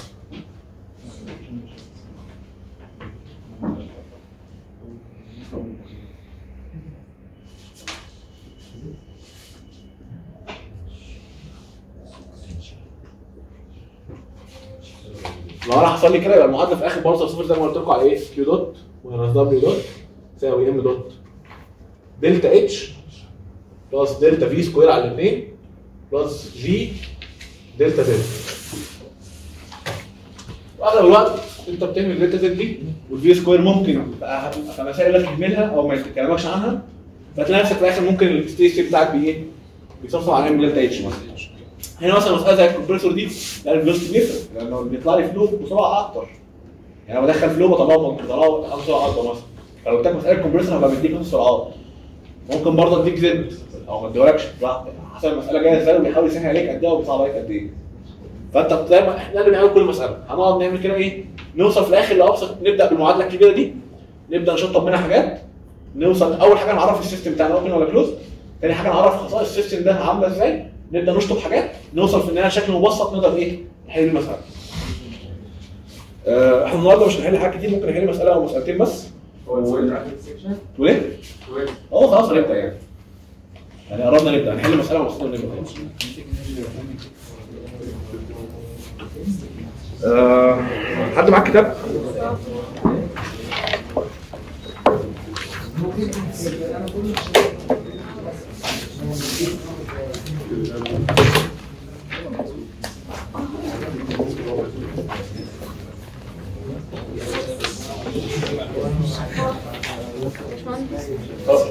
S1: لو انا حصل لي كده يبقى المعادله في اخر برصه صفر زي ما قلت لكم على ايه؟ كيو دوت ماينس دبليو دوت تساوي ام دوت دلتا اتش بلس دلتا في سكوير على الاثنين بلس في دلتا زد واغلب الوقت انت بتعمل الدلتا زد دي والفي سكوير ممكن تبقى هتبقى مسائل لك تهملها او ما تتكلمكش عنها فتلاقي نفسك في الاخر ممكن الستيج ستيت بتاعك بايه؟ بيصفصف على ام دلتا اتش مثلا هنا مثلا مساله زي الكمبريسور دي لا الفلوس بيفرق لانه بيطلع لي فلو بسرعه اكتر يعني انا بدخل فلو بطلعه بطلعه بسرعه اكبر مثلا فلو اداك مساله الكمبريسور هبقى مديك نفس السرعات ممكن برضه اديك زد او ما اديهولكش براحتك حسب المساله جايه ازاي وبيحاول يسهل عليك قد ايه وبيصعب عليك قد ايه فانت دايما احنا اللي بنعمل كل مساله هنقعد نعمل كده ايه نوصل في الاخر لابسط نبدا بالمعادله الكبيره دي نبدا نشطب منها حاجات نوصل اول حاجه نعرف السيستم بتاعنا اوبن ولا كلوز تاني حاجه نعرف خصائص السيستم ده عامله ازاي نبدا نشطب حاجات نوصل في النهايه شكل مبسط نقدر ايه نحل المساله آه، احنا النهارده مش هنحل حاجات كتير ممكن نحل مساله او مسالتين بس وليه؟ اه خلاص هنبدا يعني يعني قربنا نبدا هنحل مساله ومساله ونبدا خلاص آه، حد معاه كتاب؟ خلاص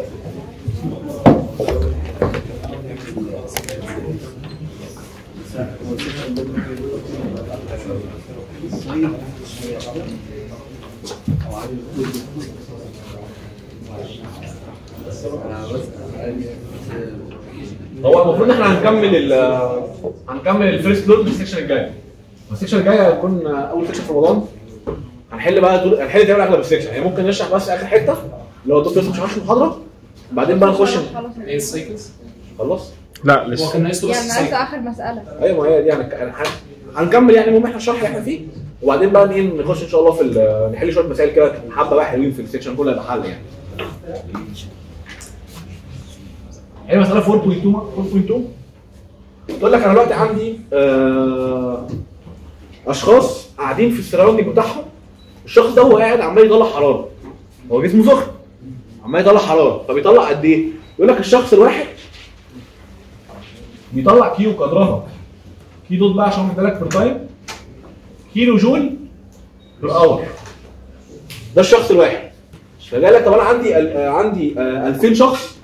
S1: هو المفروض ان احنا هنكمل ال هنكمل الفيرست لود في السكشن الجاي السكشن الجاي هيكون اول سكشن في رمضان هنحل بقى طول هنحل تقريبا اغلب السكشن يعني ممكن نشرح بس اخر حته لو الدكتور لسه مش عارف المحاضره بعدين بقى نخش
S3: خلاص
S6: ايه السايكلز؟
S1: خلاص
S7: لا
S6: هو
S7: لسه
S6: كان ناقص له بس
S3: يعني ناقص
S6: السايكل
S3: اخر مساله
S1: ايوه ما هي دي هنك- هن- هنكمل يعني المهم احنا الشرح اللي احنا فيه وبعدين بقى ايه نخش ان شاء الله في ال- نحل شويه مسائل كده حبه بقى حلوين في السكشن كله يبقى حل يعني هي مساله 4.2 4.2 تقول لك انا دلوقتي عندي آه اشخاص قاعدين في السراوندنج بتاعهم الشخص ده هو قاعد عمال يطلع حراره هو جسمه سخن عمال يطلع حراره فبيطلع قد ايه؟ يقول لك الشخص الواحد بيطلع كيلو قدرها كي دوت بقى عشان ادالك بير تايم كيلو جول بير اور ده الشخص الواحد فقال لك طب انا عندي ال- آه، عندي آه، 2000 شخص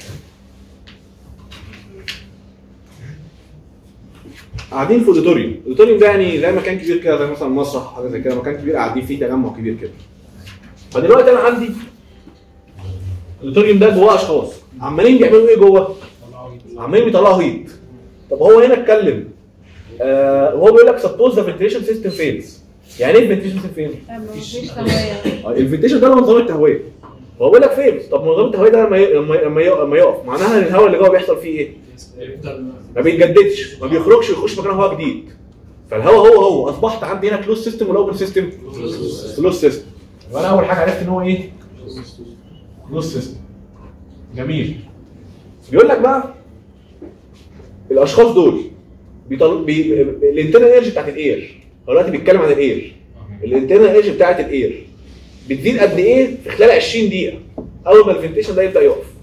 S1: قاعدين في اوديتوريوم الاوديتوريوم ده يعني زي مكان كبير كده زي مثلا مسرح حاجه زي كده مكان كبير قاعدين فيه تجمع كبير كده فدلوقتي انا عندي الاوديتوريوم ده جواه اشخاص عمالين بيعملوا ايه جوه؟ عمالين بيطلعوا هيت طب هو هنا اتكلم آه وهو بيقول لك سبوز ذا فنتيشن سيستم فيلز يعني ايه الفنتيشن سيستم فيلز؟
S3: مفيش تهوية
S1: الفنتيشن ده نظام التهويه هو بيقول لك فيلز طب نظام التهويه ده لما ي- لما ي- لما ي- لما يقف معناها ان الهواء اللي جوه بيحصل فيه ايه؟ ما بيتجددش ما بيخرجش ويخش مكان هواء جديد فالهواء هو هو اصبحت عندي هنا كلوز سيستم ولا اوبن سيستم؟ كلوز سيستم يبقى انا اول حاجه عرفت ان هو ايه؟ كلوز سيستم جميل بيقول لك بقى الاشخاص دول بيطل... بي... الانترنال انرجي بتاعت الاير هو دلوقتي بيتكلم عن الاير الانترنال انرجي بتاعت الاير بتزيد قد ايه في خلال 20 دقيقه اول ما الفنتيشن ده يبدا يقف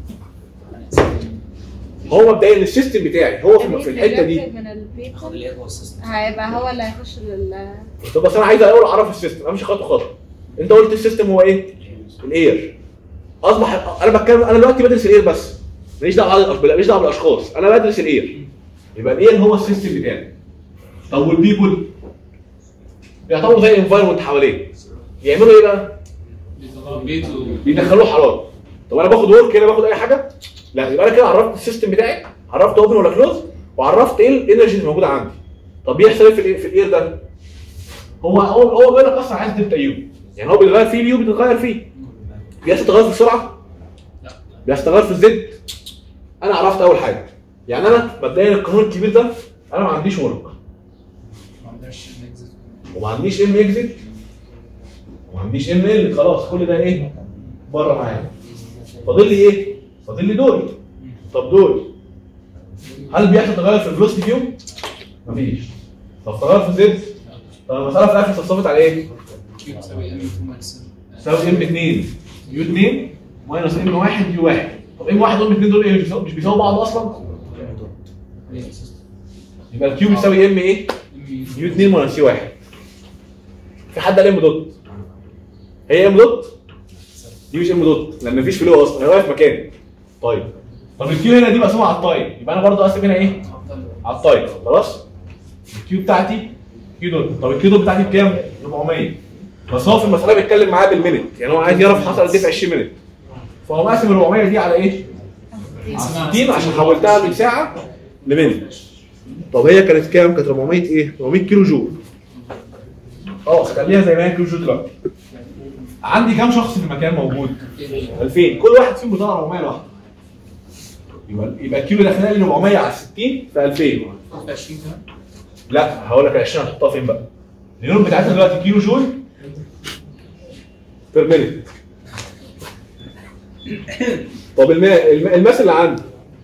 S1: هو مبدئيا السيستم بتاعي هو في في الحته دي
S3: من البيبل هيبقى هو اللي هيخش لل
S1: طب بس انا عايز الاول اعرف السيستم امشي خطوه خطوه انت قلت السيستم هو ايه؟ الاير اصبح انا بتكلم انا دلوقتي بدرس الاير بس ماليش دعوه بالأش- ماليش دعوه بالاشخاص انا بدرس الاير يبقى الاير هو السيستم بتاعي طب والبيبول يعتبروا زي الانفايرمنت حواليه يعملوا ايه بقى؟
S6: بيت و-
S1: بيدخلوا حراره طب انا باخد ورك كده باخد اي حاجه لا يبقى انا كده عرفت السيستم بتاعي عرفت اوبن ولا كلوز وعرفت ايه الانرجي اللي موجوده عندي طب بيحصل ايه في الايه في الاير ده هو هو هو بيقول لك اصلا عايز دلتا يو يعني هو بيتغير فيه اليو بيتغير فيه بيحصل تغير في السرعه بيحصل تغير في الزد انا عرفت اول حاجه يعني انا مبدئيا القانون الكبير ده انا ما عنديش ورك
S6: ما عندناش نكذب.
S1: وما عنديش ام اكزيت وما عنديش ام ال خلاص كل ده ايه بره معايا فاضل لي ايه فاضل لي دول طب دول هل بيحصل تغير في الفلوسيتي فيهم مفيش طب تغير في الزد طب المساله في الاخر اتصفت على ايه
S6: كيو تساوي ام تو ماكس
S1: تساوي ام 2 يو 2 ماينس ام 1 يو 1 طب ام 1 وام 2 دول ايه مش بيساووا- مش بيساووا بعض اصلا يبقى الكيو بيساوي ام ايه يو 2 ماينس يو 1 في حد قال ام دوت هي ام دوت دي مش ام دوت لان مفيش فلو اصلا هي واقف مكاني طيب طب الكيو هنا دي مقسومه على التايم يبقى انا برضو اقسم هنا ايه على التايم خلاص الكيو بتاعتي كيو دوت طب الكيو دوت بتاعتي بكام 400 بس هو في المساله بيتكلم معايا بالمينت يعني هو عايز يعرف حصل قد ايه في 20 مينت فهو مقسم ال 400 دي على ايه على 60 عشان حولتها من ساعه لمينت طب هي كانت كام كانت 400 ايه 400 كيلو جول خلاص خليها زي ما هي كيلو جول دلوقتي عندي كام شخص في المكان موجود 2000 كل واحد فيهم بيطلع 400 لوحده يبقى يبقى الكيلو داخلها لي 400 على 60 في 2000
S6: في 20 كمان
S1: لا هقول لك ال 20 هتحطها فين بقى اليونت بتاعتنا دلوقتي كيلو جول بير مينيت طب الم- الم- الماس اللي عندي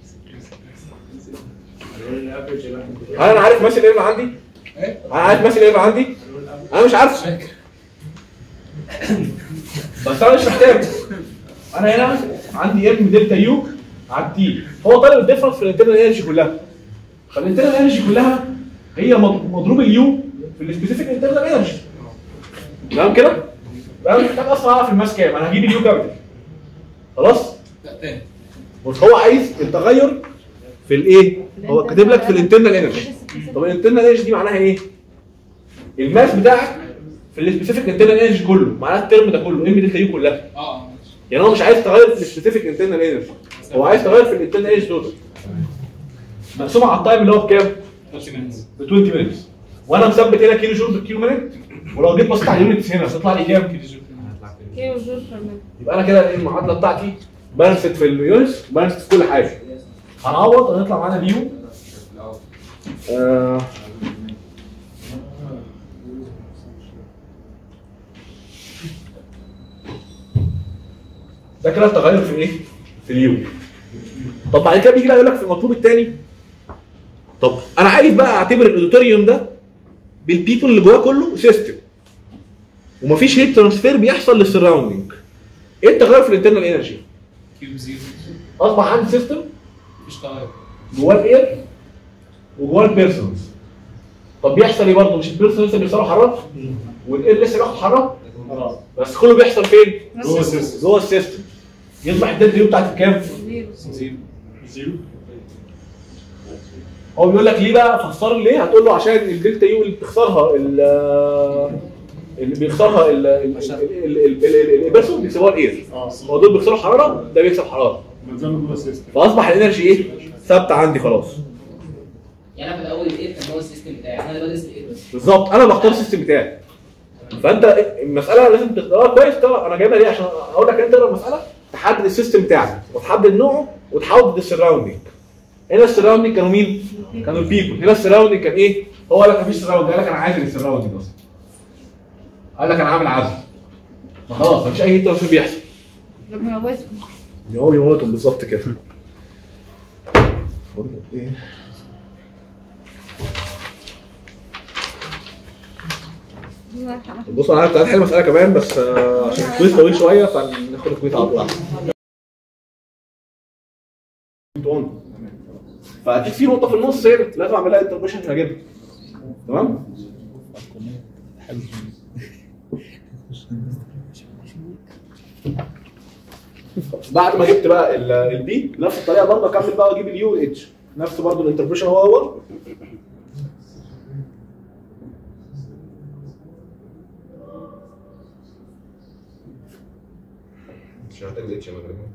S1: هل انا عارف ماس الايه اللي عندي؟ انا عارف ماس الايه اللي عندي؟ انا مش عارف بس انا مش محتاج انا هنا عندي ام دلتا يو على التي هو طالب الديفرنس في الانترنال انرجي كلها فالانترنال انرجي كلها هي مض- مضروب اليو في السبيسيفيك انترنال انرجي تمام كده؟ يبقى انا مش محتاج اصلا اعرف الماس كام انا هجيب اليو كابيتال خلاص؟
S6: لا تاني
S1: بس هو عايز التغير في الايه؟ هو كاتب لك في الانترنال انرجي طب الانترنال انرجي دي معناها ايه؟ الماس بتاعك في السبيسيفيك انترنال انرجي كله معناها الترم ده كله ام دلتا يو كلها
S6: اه ماشي.
S1: يعني هو مش عايز تغير في السبيسيفيك انترنال انرجي هو عايز تغير في الانترنال انرجي توتال مقسومه على التايم اللي هو بكام؟
S6: 30 minutes.
S1: ب 20 minutes وانا مثبت هنا كيلو جول بالكيلو مينت ولو جيت بصيت على اليونتس هنا هتطلع لي كام؟
S6: كيلو جول كمان.
S3: كيلو جول بير مينت
S1: يبقى انا كده ايه المعادله بتاعتي بالانسد في اليونتس بالانسد في كل حاجه هنعوض هنطلع معانا اليو آه ده كده التغير في ايه؟ في اليو طب بعد كده بيجي بقى يقول لك في المطلوب الثاني طب انا عايز بقى اعتبر الاوديتوريوم ده بالبيبل اللي جواه كله سيستم ومفيش هيت ترانسفير بيحصل للسراوندنج ايه التغير في الانترنال انرجي؟
S6: كيوب زيرو
S1: اصبح عندي سيستم
S6: مفيش تغير
S1: جواه الاير وجواه البيرسونز طب بيحصل ايه برضه مش البيرسونز لسه بيحصلوا حراره والاير لسه بياخد حراره بس كله بيحصل فين؟
S2: جوه السيستم
S1: جوه السيستم يصبح الدلتا يو بتاعتي بكام؟
S3: زيرو
S6: زيرو
S2: زيرو
S1: هو بيقول لك ليه بقى فسر لي ليه؟ هتقول له عشان الدلتا يو اللي بتخسرها ال- اللي بيخسرها ال- ال- ال- ال- ال- ال- البيرسون بيكسبوها الاير هو دول بيخسروا حراره ده بيكسب حراره
S2: ما زالوا جوه السيستم
S1: فاصبح الانرجي ايه؟ ثابته عندي خلاص
S5: يعني انا في الاول الايه كان هو السيستم بتاعي انا بدرس الايه بس
S1: بالظبط انا بختار السيستم بتاعي فانت المساله لازم تقراها كويس تقرا انا جايبها ليه عشان اقول لك انت تقرا المساله تحدد السيستم بتاعك وتحدد نوعه وتحدد السراوندنج هنا السراوندنج كانوا مين؟ كانوا البيبل هنا السراوندنج كان ايه؟ هو قال لك مفيش سراوندنج قال لك انا عازل السراوندنج اصلا قال لك انا عامل عزل فخلاص مفيش اي ترانسفير بيحصل
S3: ربنا يبوظكم
S1: هو بيموتهم بالظبط كده بص انا عارف هنحل مساله كمان بس آه، عشان الكويز طويل شويه فناخد الكويز على طول فاكيد في نقطه في النص هنا لازم اعمل لها انتربريشن عشان اجيبها تمام بعد ما جبت بقى ال- البي نفس الطريقه برضه اكمل بقى واجيب اليو والاتش نفس برضه الانتربريشن هو هو مش هحتاج الاتش انا غالبا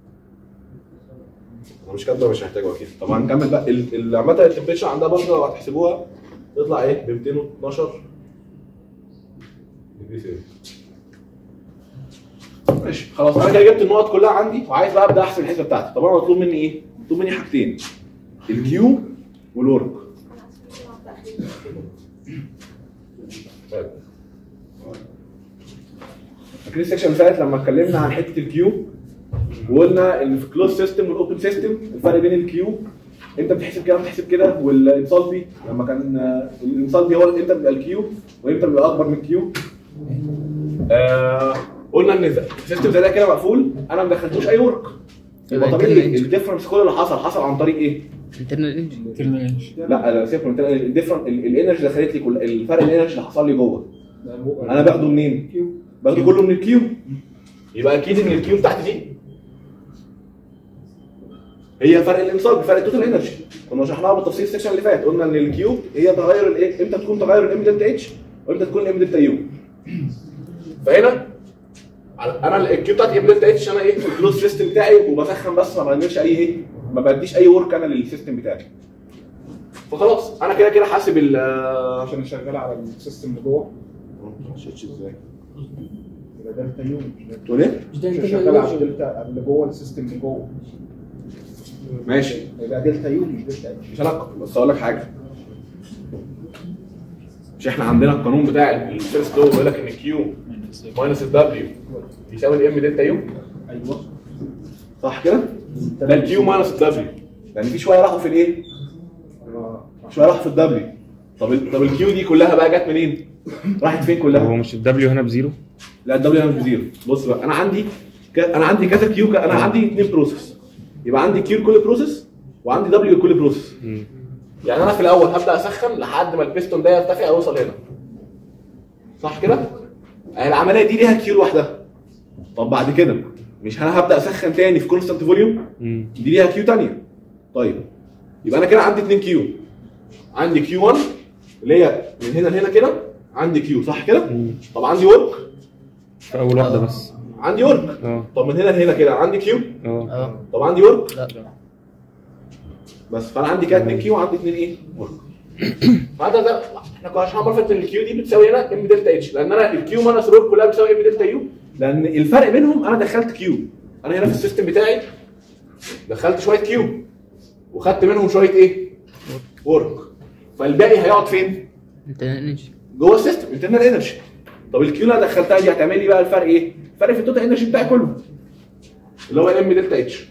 S1: انا مش كاتبه مش هحتاجه اكيد طبعا نكمل بقى ال- ال- عامه التمبريتشر عندها برضه لو هتحسبوها تطلع ايه ب 212 ديجري سيلسيوس ماشي خلاص انا كده جبت النقط كلها عندي وعايز بقى ابدا احسب الحسبه بتاعتي طبعا مطلوب مني ايه؟ مطلوب مني حاجتين الكيو والورك طيب. فاكرين السكشن اللي فات لما اتكلمنا عن حته الكيو وقلنا ان في كلوز سيستم والاوبن سيستم الفرق بين الكيو انت بتحسب كده بتحسب كده والانسالبي لما كان آه، الانسالبي هو امتى بيبقى الكيو وامتى بيبقى اكبر من الكيو آه قلنا ان السيستم زي ده كده مقفول انا ما دخلتوش اي ورك يبقى
S8: يبقى
S1: طبيعي
S8: internal
S1: الديفرنس كل اللي حصل حصل عن طريق ايه؟
S8: انترنال انجن
S1: لا لا سيبك من الديفرنس الانرجي دخلت لي كل الفرق الانرجي اللي حصل لي جوه انا باخده منين؟ باخده كله من الكيو يبقى اكيد ان الكيو بتاعتي دي هي فرق الانصاب فرق التوتال انرجي كنا شرحناها بالتفصيل السكشن اللي فات قلنا ان الكيو هي تغير الايه امتى تكون تغير الام دلتا اتش وامتى تكون الام دلتا يو فهنا على- انا الكيو بتاعتي ام دلتا اتش انا ايه في الكلوز سيستم بتاعي وبسخن بس ما بعملش اي ايه ما بديش اي ورك انا للسيستم بتاعي فخلاص انا كده كده حاسب ال
S2: عشان شغال على السيستم اللي جوه
S1: مشيتش ازاي
S2: يبقى دلتا يو مش دلتا
S1: تقول ايه؟
S2: عشان شغال على الدلتا اللي جوه السيستم اللي جوه
S1: ماشي
S2: يبقى دلتا يو مش دلتا اتش
S1: مش علاقه بس اقول لك حاجه مش احنا عندنا القانون بتاع الفيرست لو بيقول لك ان كيو ماينس الدبليو يساوي الام دلتا يو
S2: ايوه
S1: صح كده؟ ده الكيو ماينس الدبليو لان في شويه راحوا في الايه؟
S2: آه.
S1: شويه راحوا في الدبليو طب ال- طب الكيو دي كلها بقى جت منين؟ راحت فين
S7: هو
S1: كلها؟
S7: مش الدبليو هنا بزيرو
S1: لا الدبليو هنا مش بزيرو بص بقى انا عندي ك... انا عندي كذا كيو ك... انا عندي اثنين بروسيس يبقى عندي كيو لكل بروسيس وعندي دبليو لكل بروسيس
S7: مم.
S1: يعني انا في الاول هبدا اسخن لحد ما البيستون ده يرتفع ويوصل هنا صح كده يعني العمليه دي ليها كيو لوحدها طب بعد كده مش انا هبدا اسخن تاني في كونستانت فوليوم
S7: مم.
S1: دي ليها كيو تانية طيب يبقى انا كده عندي 2 كيو عندي كيو 1 اللي هي من هنا لهنا كده عندي كيو صح كده
S7: مم.
S1: طب عندي ورك
S7: في اول واحده بس
S1: عندي ورك
S7: اه
S1: طب من هنا لهنا كده عندي كيو
S7: اه
S8: اه
S1: طب عندي ورك
S8: لا
S1: بس فانا عندي كده 2 كيو وعندي 2 ايه ورك فهذا ده احنا كنا عشان عرفت ان الكيو دي بتساوي هنا ام دلتا اتش لان انا الكيو ماينس الورك كلها بتساوي ام دلتا يو لان الفرق بينهم انا دخلت كيو انا هنا في السيستم بتاعي دخلت شويه كيو وخدت منهم شويه ايه ورك فالباقي هيقعد فين
S8: انترنال انجن
S1: جوه السيستم انترنال انرجي طب الكيو اللي انا دخلتها دي هتعمل لي بقى الفرق ايه الفرق في التوتال انرجي بتاعي كله اللي هو ام دلتا اتش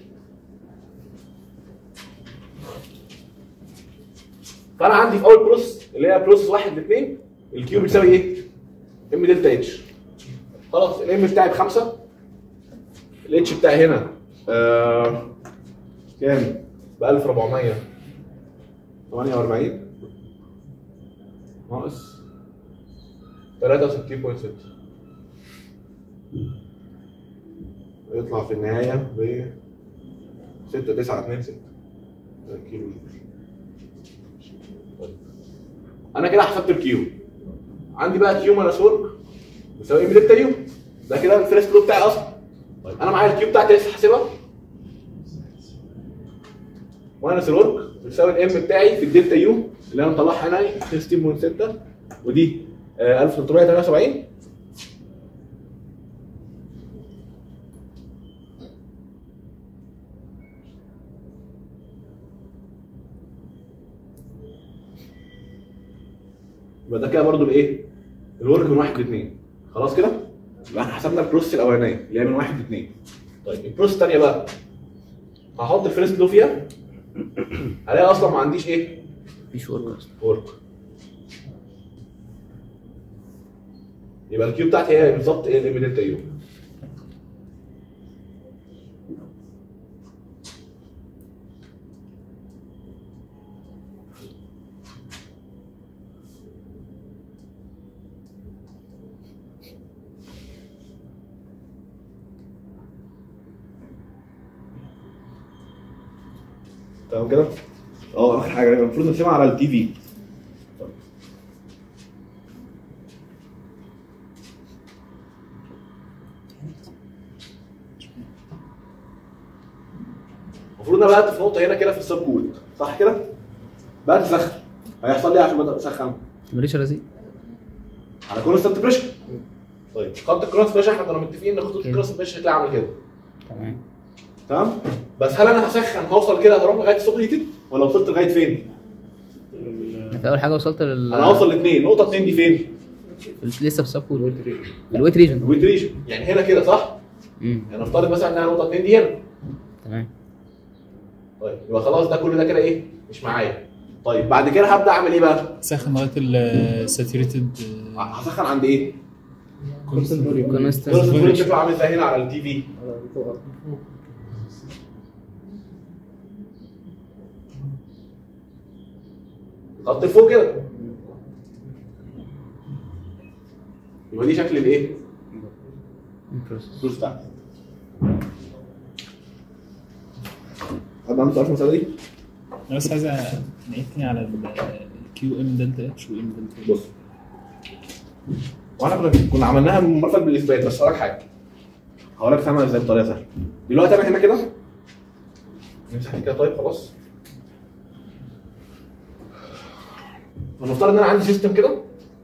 S1: فانا عندي في اول بروسس اللي هي بروسس 1 ل 2 الكيو بتساوي ايه؟ ام دلتا اتش خلاص الام بتاعي بخمسه الاتش بتاعي هنا آه كام؟ ب 1448 ناقص 63.6 يطلع في النهاية ب 6926 كيلو جول طيب. أنا كده حسبت الكيو عندي بقى كيو ماينس ورك بيساوي ام دلتا يو ده كده الفريس فلو بتاعي أصلا طيب أنا معايا الكيو بتاعتي لسه حاسبها ماينس الورك بتساوي الام بتاعي في الدلتا يو اللي انا مطلعها هنا 60.6 ودي آه، 1378 يبقى ده كده برضو الايه؟ الورك من واحد لاثنين خلاص كده؟ يبقى احنا حسبنا البروسيس الاولانيه اللي هي من واحد لاثنين طيب البروسيس الثانيه بقى هحط الفيرست لو فيها الاقي اصلا ما عنديش ايه؟
S8: مفيش ورك اصلا
S1: ورك يبقى الكيو بتاعتي هي بالظبط ايه الام دلتا يو تمام كده؟ اه اخر حاجه المفروض نرسمها على التي في المفروض انا بدات في نقطه هنا كده في السب كود صح كده؟ بدات اسخن هيحصل لي إيه عشان بدات اسخن
S8: ماليش رزق
S1: على كونستنت بريشر طيب خط الكونستنت بريشر احنا كنا متفقين ان خطوط الكونستنت بريشر شكلها عامل كده
S8: تمام
S1: تمام بس هل انا هسخن هوصل كده هروح لغايه السوبر هيتد ولا وصلت لغايه فين؟
S8: أنا في اول حاجه وصلت لل
S1: انا هوصل لاثنين نقطه اثنين دي فين؟
S8: لسه في السب كود الويت ريجن
S1: الويت ريجن يعني هنا كده صح؟
S8: امم
S1: يعني نفترض مثلا انها نقطه اثنين دي هنا
S8: تمام
S1: طيب يبقى خلاص ده كل ده كده ايه؟ مش معايا طيب بعد كده هبدا اعمل ايه بقى؟
S6: سخن لغايه الساتوريتد
S1: هسخن عند ايه؟
S8: كونستنت
S1: الكونستنت شكله عامل ازاي هنا على التي في؟ خط فوق كده يبقى دي شكل الايه؟ الفلوس بتاعتي حد عنده سؤال في المسألة دي؟
S6: انا بس عايز نعيد تاني على الكيو ام دلتا اتش وام دلتا
S1: بص واحنا كنا كنا عملناها مرة بالاثبات بس هقول لك حاجه هقول لك تعمل ازاي بطريقه سهله دلوقتي انا هنا كده نمسح دي كده طيب خلاص ونفترض ان انا عندي سيستم كده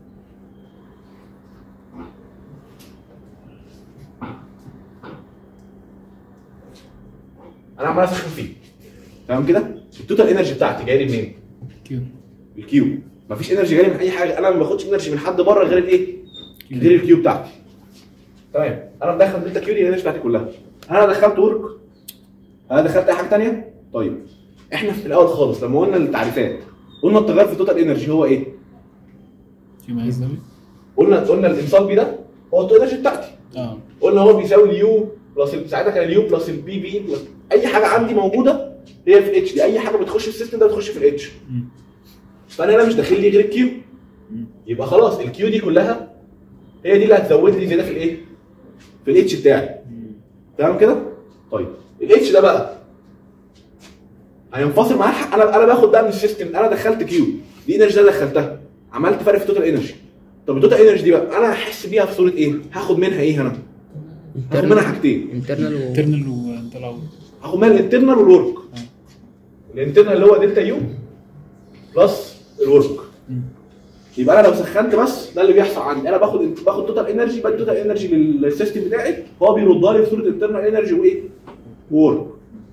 S1: انا عمال اسخن فيه تمام كده التوتال انرجي بتاعتي جاي لي منين؟
S6: كيو
S1: الكيو مفيش انرجي جاي من اي حاجه انا ما باخدش انرجي من حد بره غير الايه؟ غير الكيو بتاعتي تمام انا مدخل دلتا كيو دي الانرجي بتاعتي كلها انا دخلت ورك انا دخلت اي حاجه ثانيه طيب احنا في الاول خالص لما قلنا التعريفات قلنا التغير في التوتال انرجي هو ايه؟
S6: كيو ما يساوي
S1: قلنا قلنا الانصال بي ده هو التوتال انرجي بتاعتي
S6: اه
S1: قلنا هو بيساوي اليو بلس ال- ساعتها كان اليو بلس البي في بلس اي حاجه عندي موجوده هي في الاتش دي اي حاجه بتخش السيستم ده بتخش في الاتش
S6: مم.
S1: فانا هنا مش داخل لي غير الكيو يبقى خلاص الكيو دي كلها هي دي اللي هتزود لي زياده في الايه؟ في الاتش بتاعي تمام كده؟ طيب الاتش ده بقى هينفصل معايا الحق- انا انا باخد بقى من السيستم انا دخلت كيو دي انرجي اللي أنا دخلتها عملت فرق في التوتال انرجي طب التوتال انرجي دي بقى انا هحس بيها في صوره ايه؟ هاخد منها ايه هنا؟ هاخد منها حاجتين
S8: انترنال و
S6: انترنال وانترنال
S1: هاخد منها الانترنال والورك الانترنال اللي هو دلتا يو بلس الورك يبقى انا لو سخنت بس ده اللي بيحصل عندي انا باخد باخد توتال انرجي بدي توتال انرجي للسيستم بتاعي هو بيردها لي في صوره انترنال انرجي وايه؟ وورك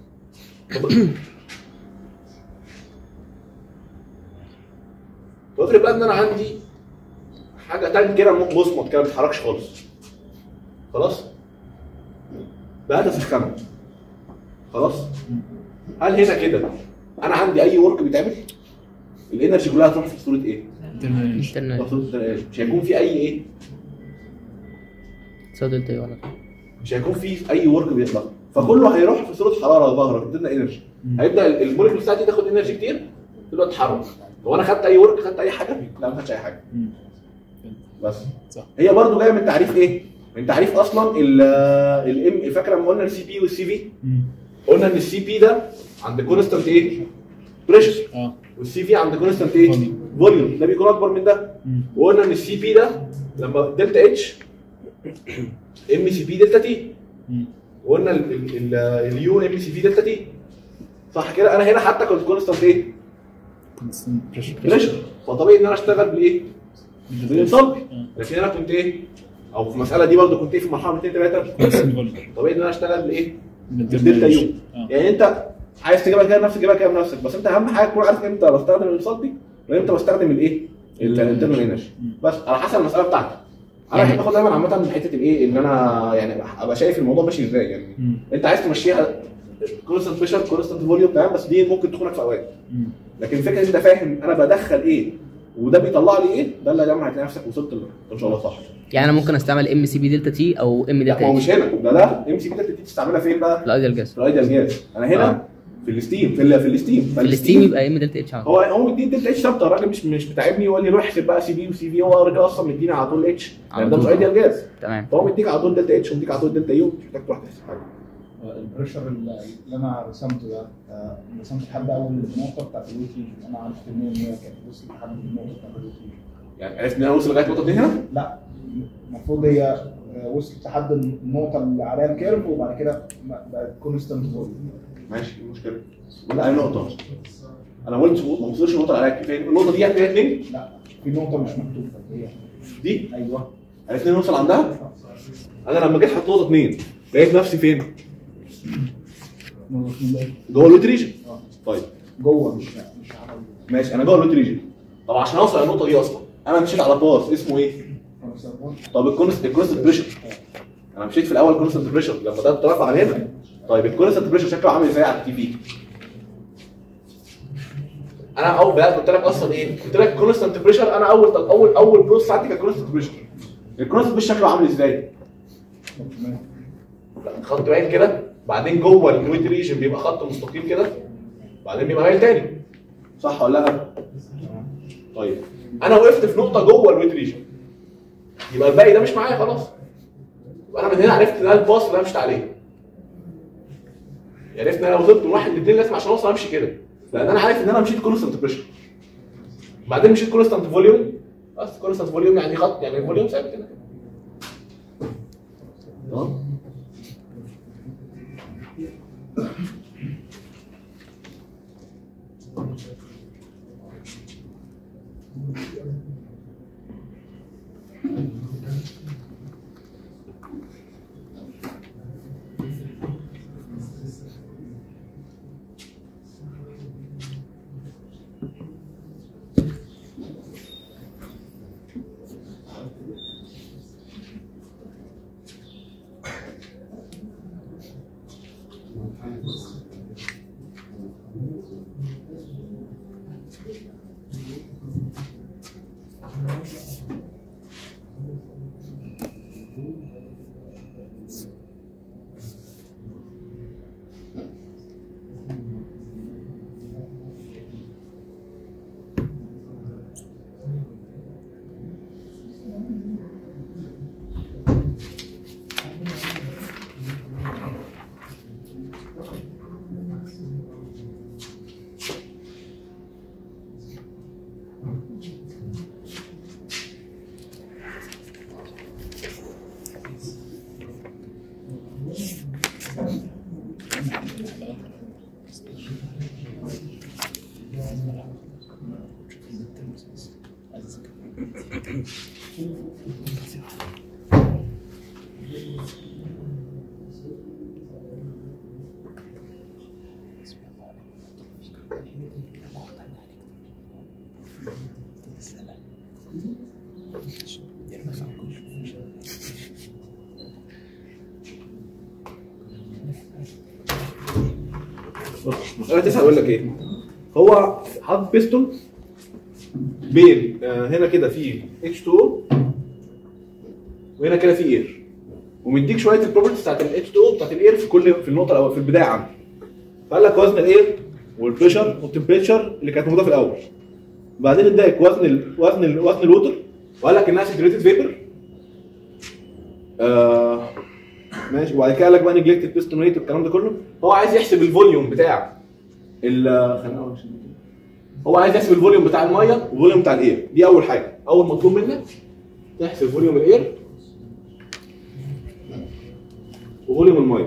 S1: وافرض بقى ان انا عندي حاجه تانك كده مصمت كده ما بتتحركش خالص خلاص بقيت اسخنه خلاص هل هنا كده انا عندي اي ورك بيتعمل الانرجي كلها هتروح في صوره ايه؟
S8: انترنال
S1: في صوره الانرجي مش هيكون في اي ايه؟
S8: تساوي دلتا ايه ولا
S1: مش هيكون في اي ورك بيطلع فكله هيروح في صوره حراره ظاهره بتدينا انرجي هيبدا ال- الموليكول بتاعتي تاخد انرجي كتير تبدا تتحرك هو انا خدت اي ورك خدت اي حاجه لا ما خدتش اي حاجه بس
S6: صح.
S1: هي برضو جايه من تعريف ايه من تعريف اصلا الام فاكره لما قلنا السي بي والسي في قلنا ان السي بي ده عند كونستانت ايه بريشر
S6: اه
S1: والسي في عند كونستانت ايه
S6: Volume.
S1: فوليوم ده بيكون اكبر من ده وقلنا ان السي بي ده لما دلتا اتش ام سي بي دلتا تي وقلنا اليو ام سي في دلتا تي صح كده انا هنا حتى كنت كونستانت ايه بريشر فطبيعي ان انا اشتغل بالايه بالانصالبي لكن انا كنت ايه او في المساله دي برضه كنت ايه في مرحله 2 3 طبيعي ان انا اشتغل بالايه بالدلتا يو يعني انت عايز تجيبها كده نفسك تجيبها كده بنفسك بس انت اهم حاجه تكون عارف امتى بستخدم الانصالبي وامتى بستخدم الايه الانترنال انرجي بس على حسب المساله بتاعتك انا
S8: يعني-
S1: بحب اخد دايما عامه من حته الايه ان انا يعني ابقى شايف الموضوع ماشي ازاي يعني انت عايز تمشيها كونستنت بريشر كونستنت فوليوم تمام بس دي ممكن تخونك في اوقات لكن الفكره ان انت فاهم انا بدخل ايه وده بيطلع لي ايه ده اللي دايما هتلاقي نفسك وصلت له ان شاء الله صح
S8: يعني انا ممكن استعمل ام سي بي دلتا تي او ام
S1: لا ما
S8: دلتا
S1: هو
S8: اتش
S1: مش هنا ده ده ام سي بي دي تستعملها فين بقى؟
S8: الايديال جاز
S1: في الايديال جاز انا هنا
S8: آه.
S1: في الستيم في ال- في الستيم
S8: في الستيم يبقى ام دلتا اتش على طول.
S1: هو هو مديني دلتا اتش ثابته الراجل مش مش بتعبني وقال لي روح احسب بقى سي بي وسي في هو الراجل اصلا مديني على طول اتش
S8: على
S1: يعني ده مش
S8: طول.
S1: ايديال جاز
S8: تمام
S1: فهو مديك على طول دلتا اتش ومديك على طول دلتا يو مش محتاج تروح تحسب حاجه
S2: البريشر اللي انا رسمته ده آه، رسمت لحد اول النقطه بتاعت الويتي انا عرفت ان هي كانت وصلت لحد النقطه بتاعت الويتي
S1: يعني عرفت ان انا اوصل لغايه النقطه دي هنا
S2: لا المفروض هي آه، وصلت لحد النقطه اللي عليها الكيرف وبعد كده بقت كونستنت فوليوم
S1: ماشي إيه المشكله لا اي نقطه انا ما قلتش ما وصلش النقطه اللي عليها فين النقطه دي فيها اثنين
S2: لا في نقطه مش مكتوبه هي
S1: دي
S2: ايوه
S1: عرفت ان نوصل عندها انا لما جيت حط نقطه اثنين لقيت نفسي فين جوه الويت ريجن
S2: آه.
S1: طيب
S2: جوه مش مش على
S1: ماشي انا جوه الويت ريجن طب عشان اوصل للنقطه دي اصلا انا مشيت على باص اسمه ايه
S2: ال-
S1: طب الكونست الكونستنت بريشر انا مشيت في الاول كونستنت بريشر لما ده اترفع على هنا طيب الكونستنت بريشر شكله عامل ازاي على التي في انا اول بدات قلت لك اصلا ايه قلت لك كونستنت بريشر انا اول اول اول بروس عندي كان كونستنت بريشر الكونستنت بريشر شكله عامل ازاي خط باين كده بعدين جوه الويت ريجن بيبقى خط مستقيم كده بعدين بيبقى مايل تاني صح ولا لا طيب انا وقفت في نقطه جوه الويت ريجن يبقى الباقي ده مش معايا خلاص يبقى انا من هنا عرفت ان ده الباص اللي انا مشيت عليه عرفت ان انا لو وصلت من واحد لاثنين لازم عشان اوصل امشي كده لان انا عارف ان انا مشيت كونستنت بريشر بعدين مشيت كونستنت فوليوم بس كونستنت فوليوم يعني خط يعني فوليوم ثابت كده تمام بص مسألة تسعة يقول لك ايه؟ هو حاطط بيستون بين آه، هنا كده في H2O وهنا كده في اير ومديك شويه البروبرتيز بتاعت ال H2O بتاعت الاير في كل في النقطه الاول في البدايه عندك فقال لك وزن الاير والبريشر والتمبريتشر اللي كانت موجوده في الاول بعدين اداك وزن ال وزن ال وزن الوتر وقال لك انها ساتوريتد فيبر آه ماشي وبعد كده قال لك بقى نجلكتد بيستون ريت والكلام ده كله هو عايز يحسب الفوليوم بتاع ال خلينا نقول عشان كده. هو عايز يحسب الفوليوم بتاع الميه والفوليوم بتاع الاير دي اول حاجه اول مطلوب منك تحسب فوليوم الاير وفوليوم الميه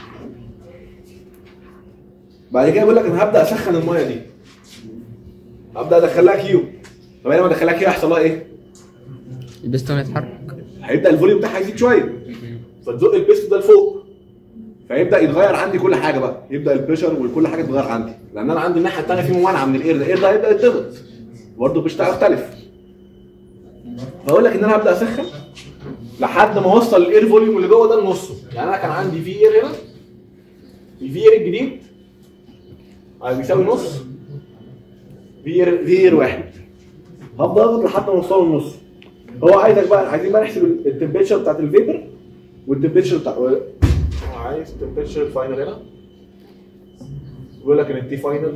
S1: بعد كده بيقول لك انا هبدا اسخن الميه دي هبدا ادخلها كيو طب انا لما ادخلها كيو هيحصل لها ايه؟
S8: البستون يتحرك
S1: هيبدا الفوليوم بتاعها يزيد شويه فتزق البيست ده لفوق فيبدا يتغير عندي كل حاجه بقى يبدا البريشر وكل حاجه تتغير عندي لان انا عندي الناحيه الثانيه في ممانعه من الاير ده الاير ده هيبدا يتضغط برضه مش هيختلف بقول لك ان انا هبدا اسخن لحد ما اوصل الاير فوليوم اللي جوه ده لنصه يعني انا كان عندي في اير هنا الفي اير الجديد آه، بيساوي نص في اير في اير واحد هفضل اضغط لحد ما اوصله للنص هو عايزك بقى عايزين بقى نحسب التمبريتشر بتاعت الفيبر والتمبريتشر بتاع هو عايز التمبريتشر فاينل هنا بيقول لك ان التي فاينل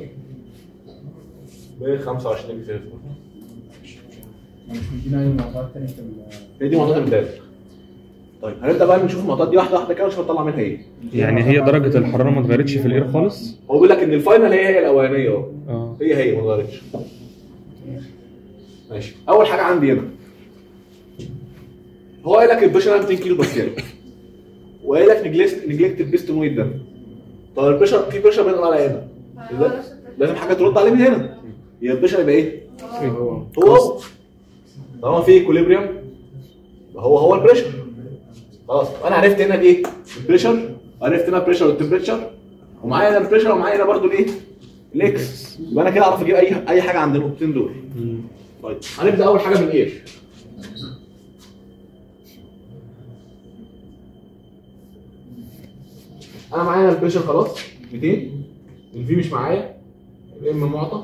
S1: ب 25 ديجري سيلسيوس
S2: مش مدينا اي معطيات تانية في ال-
S1: هي دي معطيات البدايه طيب هنبدا بقى نشوف المعطيات دي واحده واحده كده ونشوف نطلع منها ايه
S7: يعني هي درجة الحرارة ما اتغيرتش في الاير خالص
S1: هو بيقول لك ان الفاينل هي هي الاولانيه اهو
S7: اه
S1: هي هي ما اتغيرتش ماشي اول حاجه عندي هنا هو قال لك البريشر 200 كيلو باسكال وقال لك نجلكت نجلكت البيستون ويت ده طب البريشر في بريشر بينقل على هنا لا- لازم حاجه ترد عليه من هنا يبقى البريشر يبقى ايه؟
S2: هو
S1: هو هو طالما في ايكوليبريم هو هو البريشر خلاص انا عرفت هنا الايه؟ البريشر عرفت هنا البريشر والتمبريتشر ومعايا هنا البريشر ومعايا هنا برضو الايه؟ الاكس يبقى انا كده اعرف اجيب اي اي حاجه عند النقطتين دول طيب هنبدا اول حاجه من الاير انا معايا البريشر خلاص 200 الفي مش معايا الام معطى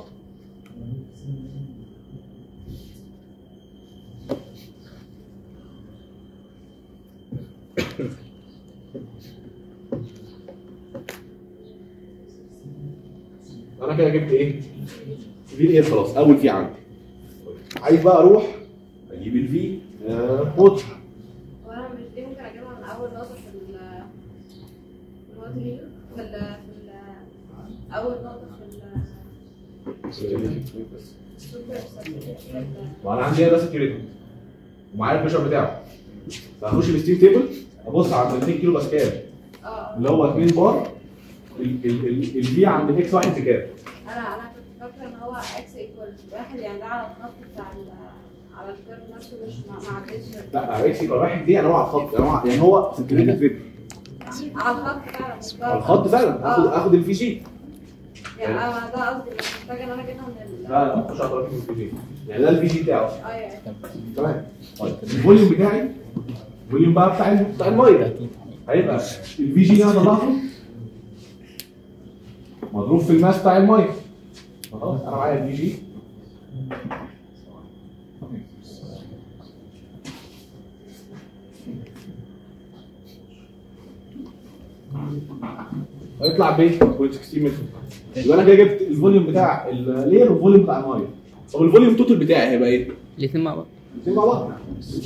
S1: انا كده جبت ايه؟ في الاير خلاص اول في عندي عايز بقى اروح اجيب الفي آه ووتر
S3: وانا مش دي ممكن اجيبها من اول نقطه في ال في الوقت هي في ال في ال اول نقطه في ال سوبر ساتوريشن.
S1: وانا عندي هنا سكيورتي ومعايا البريشر بتاعه فهخش الستيم تيبل ابص عند 200 كيلو باسكال
S3: اه
S1: اللي هو 2 بار الفي عند الاكس واحد بكام؟
S3: انا انا كنت فاكره ان هو اكس ايكوال واحد يعني ده على الخط بتاع ال على الكيرف نفسه مش ما ما عدتش
S1: لا اكس يبقى واحد دي يعني هو على الخط يعني هو يعني هو سكيورتي فيبر
S3: على الخط فعلا مش
S1: على الخط فعلا اخد اخد الفي جي
S3: يعني انا ده قصدي مش محتاجه ان انا اجيبها من ال
S1: لا لا مش على طريق الفي جي يعني ده الفي جي بتاعه
S3: ايوه
S1: تمام طيب الفوليوم بتاعي الفوليوم بقى بتاع بتاع الميه هيبقى الفي جي اللي انا طلعته مضروب في الماس بتاع الميه خلاص انا معايا الفي جي هيطلع ب 0.16 متر يبقى انا كده جبت الفوليوم بتاع اللير والفوليوم بتاع الميه طب الفوليوم توتال بتاعي هيبقى ايه؟
S8: الاثنين مع بعض
S1: الاثنين مع بعض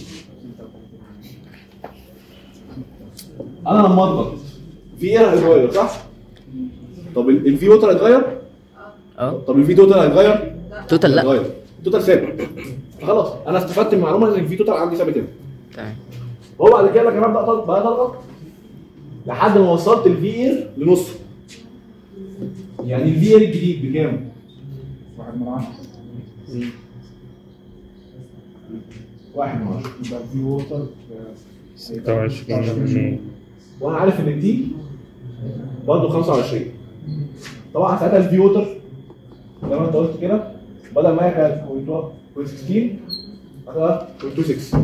S1: انا لما اضغط في اير هيتغير صح؟ طب ال- الفي ووتر هيتغير؟
S8: اه
S1: طب الفي توتال هيتغير؟
S8: توتال لا
S1: هيتغير التوتال ثابت خلاص انا استفدت من المعلومه ان الفي توتال عندي ثابت هنا
S8: تمام
S1: هو بعد كده لك انا ابدا اضغط بقى اضغط لحد ما وصلت الفي اير لنصه يعني الفي اير الجديد بكام؟
S2: واحد من عشرة
S1: واحد من عشرة
S2: يبقى في ووتر
S7: 26
S1: وانا عارف ان التي برضه 25 طبعا ساعتها الفي ووتر زي ما انت قلت كده بدل ما هي كانت 0.16 هتبقى 0.26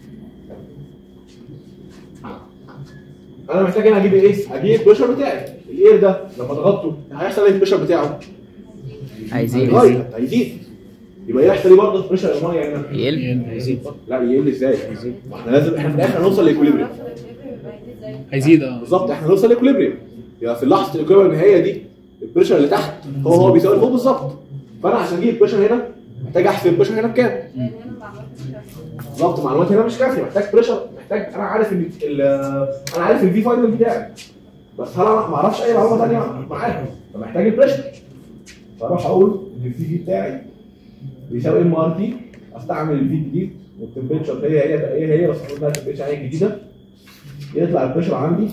S1: انا محتاج هنا اجيب ايه؟ اجيب البريشر بتاعي الاير ده لما ضغطته هيحصل ايه البريشر بتاعه؟
S8: عايزين
S1: هيتغير هيزيد يبقى يحصل ايه برضه بريشر الميه هنا؟
S8: يقل
S1: لا يقل ازاي؟ ما احنا لازم احنا في الاخر هنوصل لايكوليبريم
S6: هيزيد اه
S1: بالظبط احنا هنوصل لايكوليبريم يبقى في لحظه الايكوليبريم النهائيه دي البريشر اللي تحت هو هو بيساوي فوق بالظبط فانا عشان اجيب البريشر هنا محتاج احسب البريشر هنا بكام؟
S3: لان انا ما عملتش كده.
S1: بالظبط معلومات هنا مش كافيه محتاج بريشر محتاج انا عارف ان ال- انا عارف الفي فاينل بتاعي بس هل انا ما اعرفش اي معلومه ثانيه معاها فمحتاج البريشر فاروح اقول ان الفي في بتاعي بيساوي ام ار تي استعمل الفي الجديد والتمبريتشر هي هي هي هي بس اقول لها التمبريتشر هي الجديده يطلع البريشر عندي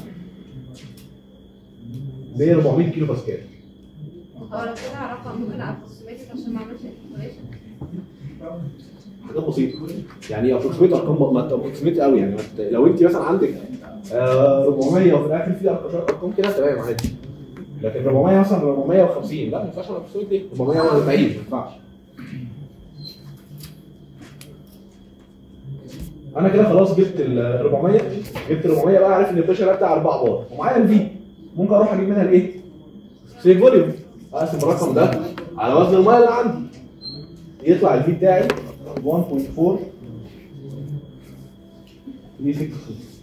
S1: زي 400 كيلو باسكال
S3: هو لو كده رقم ممكن ابروكسيميت عشان ما اعملش انتجريشن
S1: حاجات بسيطه يعني ابروكسيميت ارقام ما ابروكسيميت قوي يعني ما ت- لو انت مثلا عندك آه 400 وفي الاخر في أرق- ارقام كده تمام عادي لكن 400 مثلا 450 لا ما ينفعش ابروكسيميت دي 440 ما ينفعش انا كده خلاص جبت ال 400 جبت 400 بقى عارف ان البريشر ده بتاع 4 بار ومعايا الفي ممكن اروح اجيب منها الايه؟ سيك فوليوم اقسم الرقم ده على وزن الميه اللي عندي يطلع الفي بتاعي 1.4 دي 6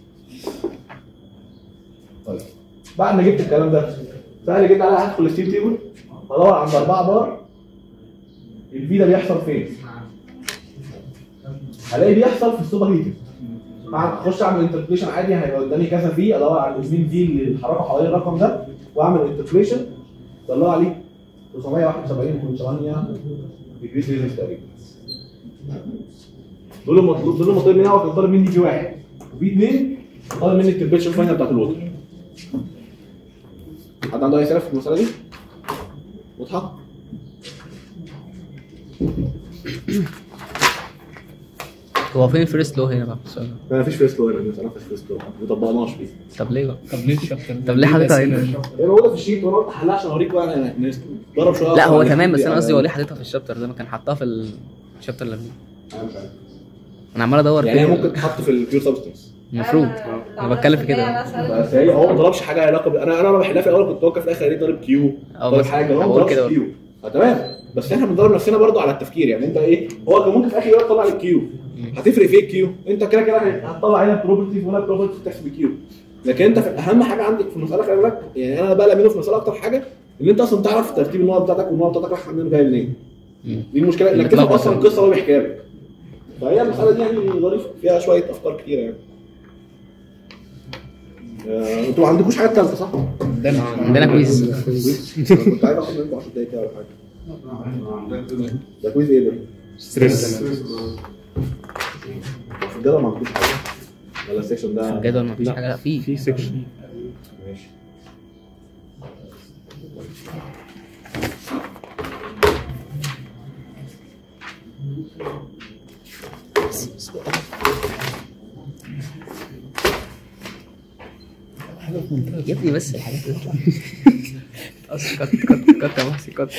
S1: طيب بعد ما جبت الكلام ده سهل جدا انا هدخل الستيم تيبل هدور عند 4 بار الفي ده بيحصل فين؟ هلاقي بيحصل في السوبر هيتر اخش اعمل انتربريشن عادي هيبقى قدامي كذا في ادور على المين في اللي الحركه حوالين الرقم ده واعمل انتربريشن طلع لي 971.8 ديجري سيلسيوس تقريبا دول المطلوب دول المطلوب مني هو كان طالب مني في واحد وفي اثنين طالب مني التمبريتشر فاينل بتاعت الوتر حد عنده اي سؤال في المساله دي؟ واضحه؟
S8: هو فين الفيرست لو هنا بقى السؤال ده؟
S1: لا مفيش فيرست لو هنا المساله مفيش فيرست لو ما طبقناش فيه
S8: طب ليه بقى؟
S6: طب ليه الشابتر ده؟
S8: طب ليه حضرتك هنا؟
S1: هي موجوده في الشيت وانا قلت احلها عشان اوريك بقى يعني نضرب شويه
S8: لا هو
S1: أكتر
S8: تمام بس
S1: على
S8: انا قصدي
S1: ال-
S8: هو ليه حاططها في الشابتر ده ما كان حطها في الشابتر اللي قبليه
S1: أنا مش عارف.
S8: انا عمال ادور
S1: يعني هي
S8: كده
S1: ممكن تتحط في البيور سبستنس
S8: المفروض انا بتكلم في كده
S1: بس هي هو ما طلبش حاجه علاقه ب... انا انا لما بحلها في الاول كنت متوقع في الاخر ليه ضارب كيو
S8: اه
S1: طالب
S8: بس
S1: حاجه هو ما
S8: بقول
S1: طلبش
S8: كده
S1: كيو فتمام بس احنا بندرب نفسنا برضو على التفكير يعني انت ايه هو كان ممكن في الاخر يقول لك طلع لك كيو هتفرق في ايه الكيو انت كده كده هتطلع هنا بروبرتيز ولا بروبرتيز تحسب الكيو لكن انت في اهم حاجه عندك في المساله خلي بالك يعني انا بقى منه في المساله اكتر حاجه ان انت اصلا تعرف ترتيب النقط بتاعتك والنقط بتاعتك رايحه منين جايه منين
S8: مم.
S1: دي المشكله انك تفهم اصلا القصه اللي هو بيحكيها لك فهي المساله دي يعني ظريفه فيها شويه افكار كتيره يعني آه، انتوا ما عندكوش حاجه ثالثه صح؟
S8: عندنا كويز
S1: أنا كنت عايز اخد منكم 10 دقايق كده ولا حاجه ده كويز ايه ده؟
S7: ستريس
S1: في الجدول ما عندكوش حاجه ولا السكشن ده
S8: الجدول ما فيش حاجه لا في
S7: في سيكشن
S1: ماشي
S8: يا ابني بس الحاجات تطلع أصل كت كت كت يا محسن كت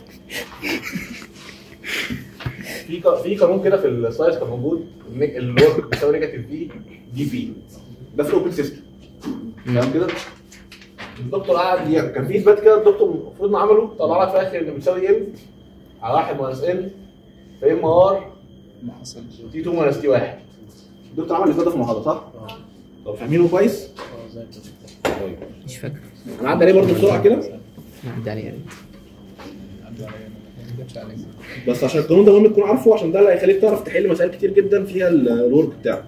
S1: في ق- في قانون كده في السلايدز كان موجود النيك- اللي هو بيساوي نيجاتيف في دي بي ده في الاوبن سيستم تمام كده الدكتور قعد يعني كان في اثبات كده الدكتور المفروض انه عمله طلع لك في الاخر ان بتساوي ام على 1 ماينس ان في ام ار
S2: ما حصلش
S1: تي 2 ماينس تي 1 الدكتور عمل الاثبات ده في المحاضره صح؟ طب فاهمينه كويس؟
S2: اه زي كده
S1: طيب
S8: مش فاكر
S1: انا عدى عليه برضه بسرعه كده
S8: عدى عليه يعني
S2: عدوا عليا ما جاتش عليا
S1: بس عشان القانون ده مهم تكون عارفه عشان ده اللي هيخليك تعرف تحل مسائل كتير جدا فيها ال- الورك بتاعك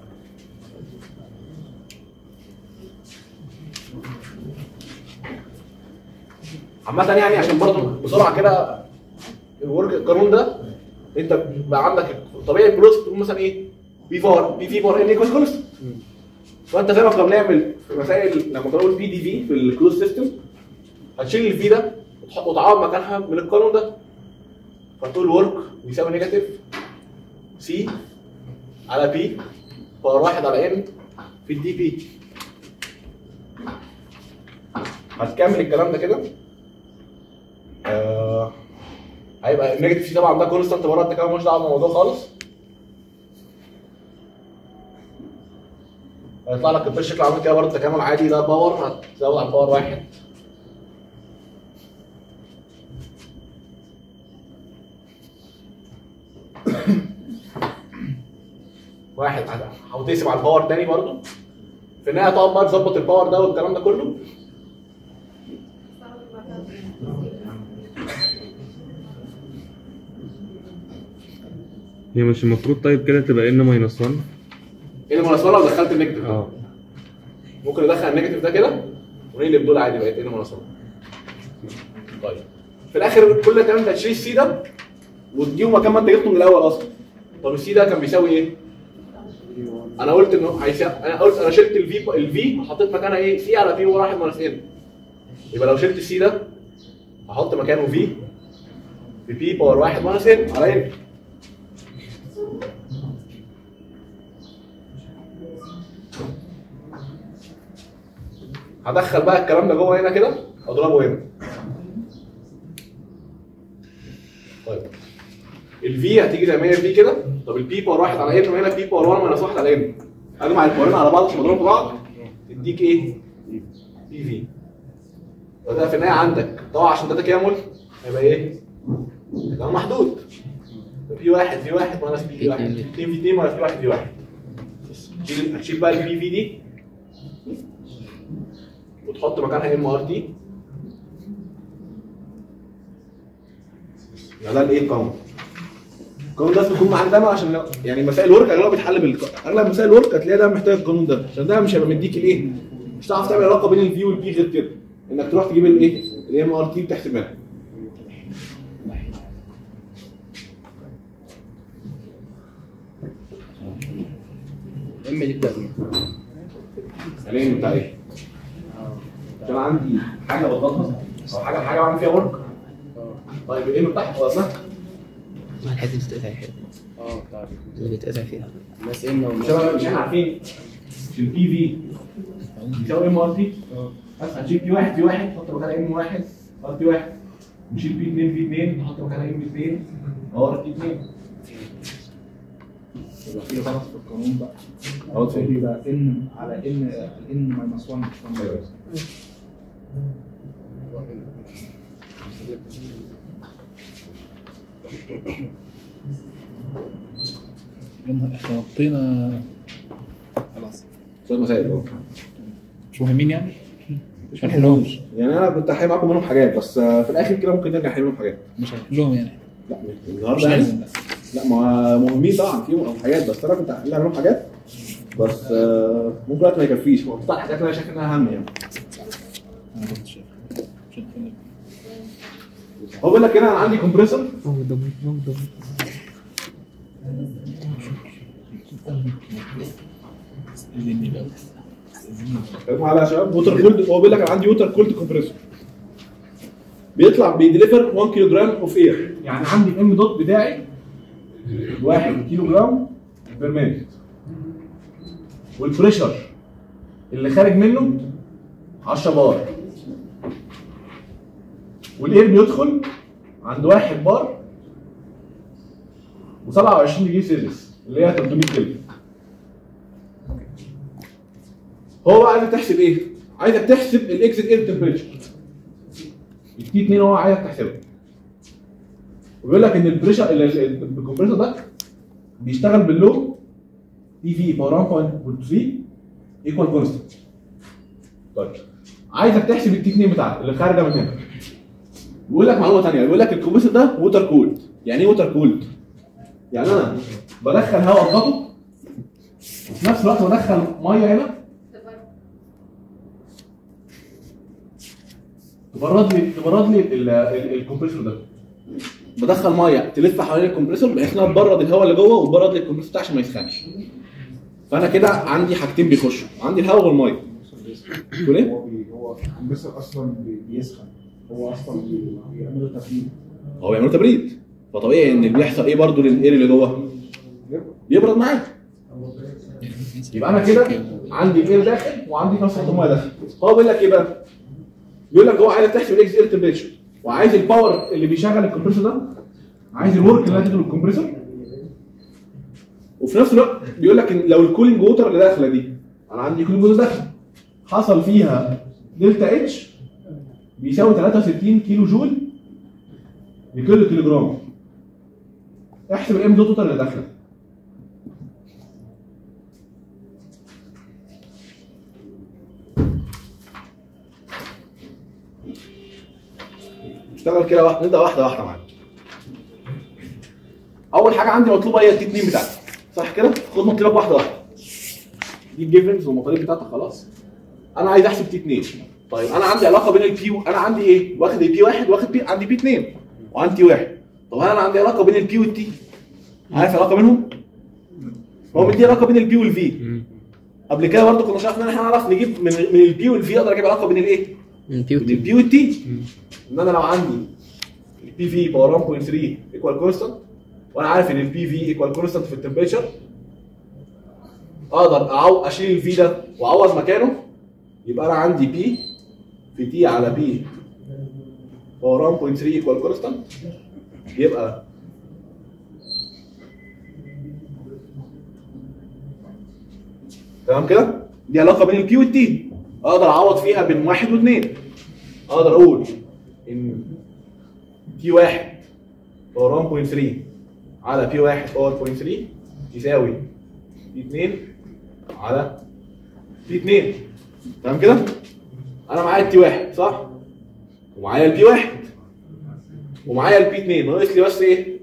S1: عامة يعني عشان برضه بسرعة كده الورك القانون ده انت بقى عندك طبيعي البلوس تقول مثلا ايه بي فار بي في فار ان ايكوال كونستنت فانت زي ما كنا بنعمل في مسائل لما كنا بنقول بي دي في في الكلوز سيستم هتشيل الفي ده وتحط وتعوض مكانها من القانون ده فتقول ورك بيساوي نيجاتيف سي على بي باور واحد على ان في الدي بي هتكمل الكلام ده كده آه هيبقى النيجاتيف سي طبعا ده كونستانت بره انت كده مالوش دعوه بالموضوع خالص هيطلع لك البريشر شكل عامل كده برضه تكامل عادي ده باور هتزود على الباور واحد واحد حاول تقسم على الباور تاني برضه في النهايه تقعد بقى تظبط الباور ده والكلام ده كله
S7: هي مش المفروض طيب كده تبقى ان ماينس 1
S1: ايه لما لو دخلت النيجاتيف ده
S7: اه
S1: ممكن ندخل النيجاتيف ده كده ونقلب دول عادي بقت ان ماينس 1 طيب في الاخر كل اللي تعمل انت هتشيل السي ده وتجيبه مكان ما انت جبته من الاول اصلا طب السي ده كان بيساوي ايه؟ انا قلت انه هيساوي انا قلت انا شلت الفي الفي وحطيت مكانها ايه؟ سي على في واحد ماينس ان يبقى لو شلت السي ده هحط مكانه في في بي باور واحد ماينس ان على ان هدخل بقى الكلام ده جوه هنا كده اضربه هنا طيب الفي هتيجي زي ما هي في كده طب البي باور واحد على ان وهنا بي باور 1 ماينس واحد على ان اجمع الباورين على بعض عشان اضربهم في بعض تديك ايه؟ بي في وده في النهايه عندك طبعا عشان ده تكامل هيبقى ايه؟ هيبقى محدود في واحد في واحد ماينس بي في واحد 2 في 2 ماينس في واحد في واحد هتشيل هتشيل بقى البي في دي وتحط مكانها ام ار تي يعني ده الايه القانون القانون ده لازم يكون معاك دايما عشان لو- يعني مسائل الورك اغلبها بيتحل بال اغلب مسائل الورك هتلاقيها دايما محتاج القانون ده عشان ده مش هيبقى مديك الايه مش هتعرف تعمل علاقه بين الفي والبي غير كده انك تروح تجيب الايه الام ار تي وتحسبها
S8: ام دي بتاع مين؟
S1: الام بتاع ايه عشان عندي حاجه بضغطها او حاجه حاجه بعمل فيها ورك طيب الام بتاعها وزنها
S8: ما الحته دي بتتقطع فيها
S2: اه بتاع
S8: اللي بيتقطع فيها
S2: الناس اما
S1: مش أنا- مش احنا عارفين مش البي في بيساوي ام ار تي بس هنشيل بي واحد في واحد نحط مكانها ام واحد ار تي واحد نشيل بي 2 في 2 نحط مكانها ام 2 ار تي 2
S2: يبقى في غلط في القانون بقى
S1: غلط في إيه؟
S2: يبقى ان على ان ان ماينس 1 مش 1
S9: يلا احنا نطينا خلاص
S1: شويه مسائل أهو.
S9: مش مهمين يعني
S1: مش هنحلهمش يعني انا كنت هحل معاكم منهم حاجات بس آه، في الاخر كده ممكن نرجع نحل منهم حاجات
S9: مش هنحلهم يعني
S1: لا مش
S9: مش
S1: النهارده يعني
S9: لازم لا
S1: لا ما هو مهمين طبعا فيهم حاجات بس انا كنت هحل منهم حاجات بس آه، ممكن الوقت ما يكفيش بختار حاجات انا شايف انها اهم يعني
S9: انا كنت شايف مش هنحل
S1: هو بيقول لك هنا انا عندي كومبريسور
S9: استاذني بقى
S1: اسمع على يا شباب ووتر كولد هو بيقول لك انا عندي ووتر كولد كومبريسور بيطلع بيديليفر 1 كيلو جرام اوف اير يعني عندي الام دوت بتاعي 1 كيلو جرام بير مينت والبريشر اللي خارج منه 10 بار والاير بيدخل عند 1 بار و27 ديجري سيلسيوس اللي هي 300 كلفن هو بقى عايزك تحسب ايه؟ عايزك تحسب الاكزيت اير تمبريتشر التي 2 هو عايزك تحسبه وبيقول لك ان البريشر ال- ال- الكمبريسور ده بيشتغل باللو تي في باور 1.3 ايكوال كونستنت طيب عايزك تحسب التي 2 بتاعتك اللي خارجه من هنا بيقول لك معلومه ثانيه بيقول لك الكمبريسور ده ووتر كولد يعني ايه ووتر كولد؟ يعني انا بدخل هواء اضغطه وفي نفس الوقت بدخل ميه هنا تبرد لي تبرد لي ال- ال- الكمبريسور ده بدخل ميه تلف حوالين الكمبريسور بحيث انها تبرد الهواء اللي جوه وتبرد لي الكمبريسور بتاعي عشان ما يسخنش فانا كده عندي حاجتين بيخشوا عندي الهواء والميه تقول ايه؟
S2: هو بي هو الكمبريسور اصلا بي- بيسخن هو اصلا بي- بيعملوا تبريد
S1: هو بيعملوا تبريد فطبيعي ان اللي بيحصل ايه برضه للاير اللي جوه يبرد معايا يبقى انا كده عندي الاير داخل وعندي في نفس الوقت الميه داخل هو بيقول لك ايه بقى؟ بيقول لك هو عايز تحسب الاكس اير تمبريتشر وعايز الباور اللي بيشغل الكمبريسور ده عايز الورك اللي هتدخل الكمبريسور وفي نفس الوقت بيقول لك إن لو الكولينج ووتر اللي داخله دي انا عندي كولينج ووتر داخله حصل فيها دلتا اتش بيساوي 63 كيلو جول لكل كيلو جرام احسب الام دوت توتال اللي داخله اشتغل كده واحده نبدا واحده واحده معانا اول حاجه عندي مطلوبه هي التي 2 بتاعتي صح كده خد مطلوبك واحده واحده دي الجيفنز والمطالب بتاعتك خلاص انا عايز احسب تي 2 طيب انا عندي علاقه بين البي و... انا عندي ايه واخد البي واحد واخد بي عندي بي 2 وعندي تي واحد طب هل انا عندي علاقه بين البي والتي عارف علاقه بينهم هو مدي علاقه بين البي والفي قبل كده برضه كنا شرحنا ان احنا نعرف نجيب من من البي والفي اقدر اجيب علاقه بين الايه بين البي والتي ان انا لو عندي البي في باور 1.3 ايكوال كونستانت وانا عارف ان البي في ايكوال كونستانت في التمبريتشر اقدر أعو... اشيل الفي ده واعوض مكانه يبقى انا عندي بي في تي على بي باور 1.3 ايكوال كونستانت يبقى تمام كده؟ دي علاقه بين البي والتي اقدر اعوض فيها بين واحد واثنين اقدر اقول ان تي واحد باور 1.3 على بي واحد باور 0.3 يساوي بي 2 على بي 2 تمام كده؟ انا معايا التي واحد صح؟ ومعايا البي واحد ومعايا البي 2 ناقص لي بس ايه؟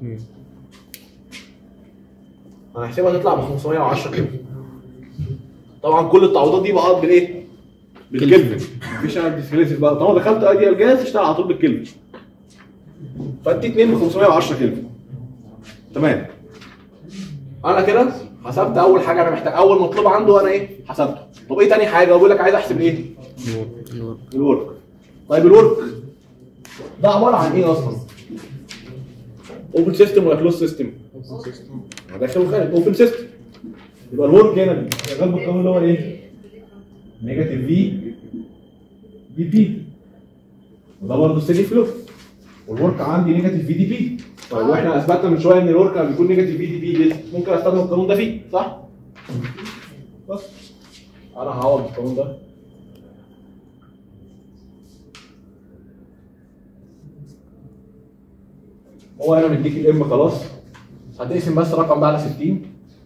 S1: هنحسبها تطلع ب 510 كده طبعا كل التعويضات دي بقعد بالايه؟ بالكلفن مفيش انا ديسكريسيف بقى طالما دخلت ايديال جاز اشتغل على طول بالكلفن فانت 2 ب 510 كلفن تمام انا كده حسبت اول حاجه انا محتاج اول مطلوب عنده انا ايه؟ حسبته طب ايه تاني حاجه؟ بقول لك عايز احسب ايه؟ الورك طيب الورك ده عباره عن ايه اصلا؟ اوبن سيستم ولا كلوز سيستم؟ داخل وخارج اوبن سيستم يبقى الورك هنا شغال بالقانون اللي هو ايه؟ نيجاتيف في دي بي وده برضه ستيدي فلو والورك عندي نيجاتيف في دي بي طيب واحنا اثبتنا من شويه ان الورك لما بيكون نيجاتيف في دي بي ممكن استخدم القانون ده فيه صح؟ بس انا هعوض القانون ده هو هنا مديك الام خلاص هتقسم بس الرقم ده على 60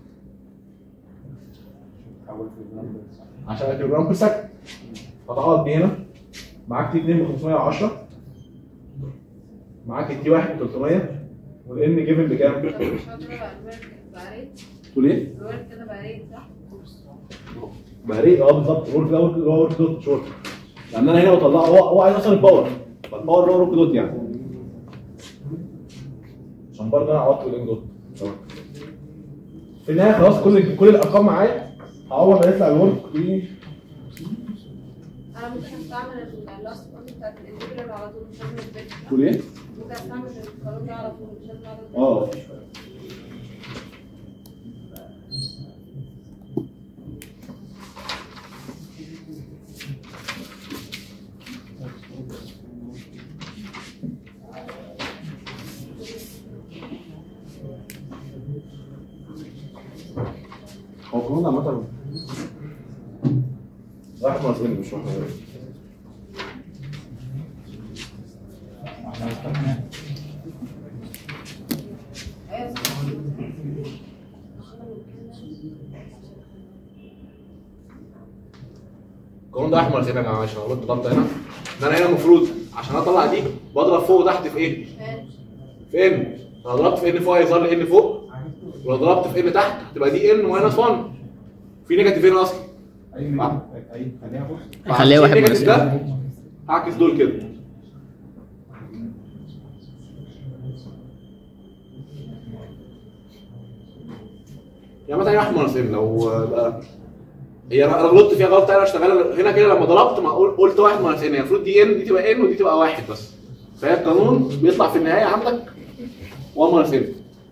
S1: عشان الكيلو جرام كل سكند هتقعد دي هنا معاك تي 2 ب 510 معاك التي 1 ب 300 والان جيفن بكام؟
S3: طب مش هو كده بقى الورك بقى ريت
S1: تقول ايه؟
S3: الورك كده بقى ريت صح؟
S1: بهريق اه بالظبط الورك ده ورك هو ورك دوت شورت لان انا هنا بطلع هو هو عايز اصلا الباور فالباور اللي هو ورك دوت يعني عشان برضه انا عوضت بالان دوت تمام. في النهايه خلاص كل كل الارقام معايا هعوض هيطلع الورك ب
S3: انا ممكن استعمل اللاست بوينت بتاعت الانتجرال على طول مش لازم البيت
S1: تقول ايه؟
S3: ممكن استعمل القانون ده على طول مش لازم على طول
S1: اه هو القانون عامة راح مصري مش واحد
S2: احنا استخدمنا
S3: ايوه صح
S1: القانون ده احمر زي ما يا جماعه عشان غلطت غلطه هنا ان انا هنا المفروض عشان اطلع دي بضرب فوق وتحت في ايه؟ في ان انا ضربت في ان فوق هيظهر لي ان فوق ولو ضربت في ان تحت هتبقى دي ان ماينس 1 في نيجاتيف هنا اصلا
S2: اي نيجاتيف اي خليها بص
S8: خليها واحد
S1: النيجاتيف
S8: مناسب.
S1: ده هعكس دول كده يعني مثلا احمر مرسين لو بقى هي انا غلطت فيها غلطه انا اشتغل هنا كده لما ضربت ما قل- قلت واحد مرسين هي المفروض دي ان دي تبقى ان ودي تبقى واحد بس فهي القانون بيطلع في النهايه عندك 1 مرسين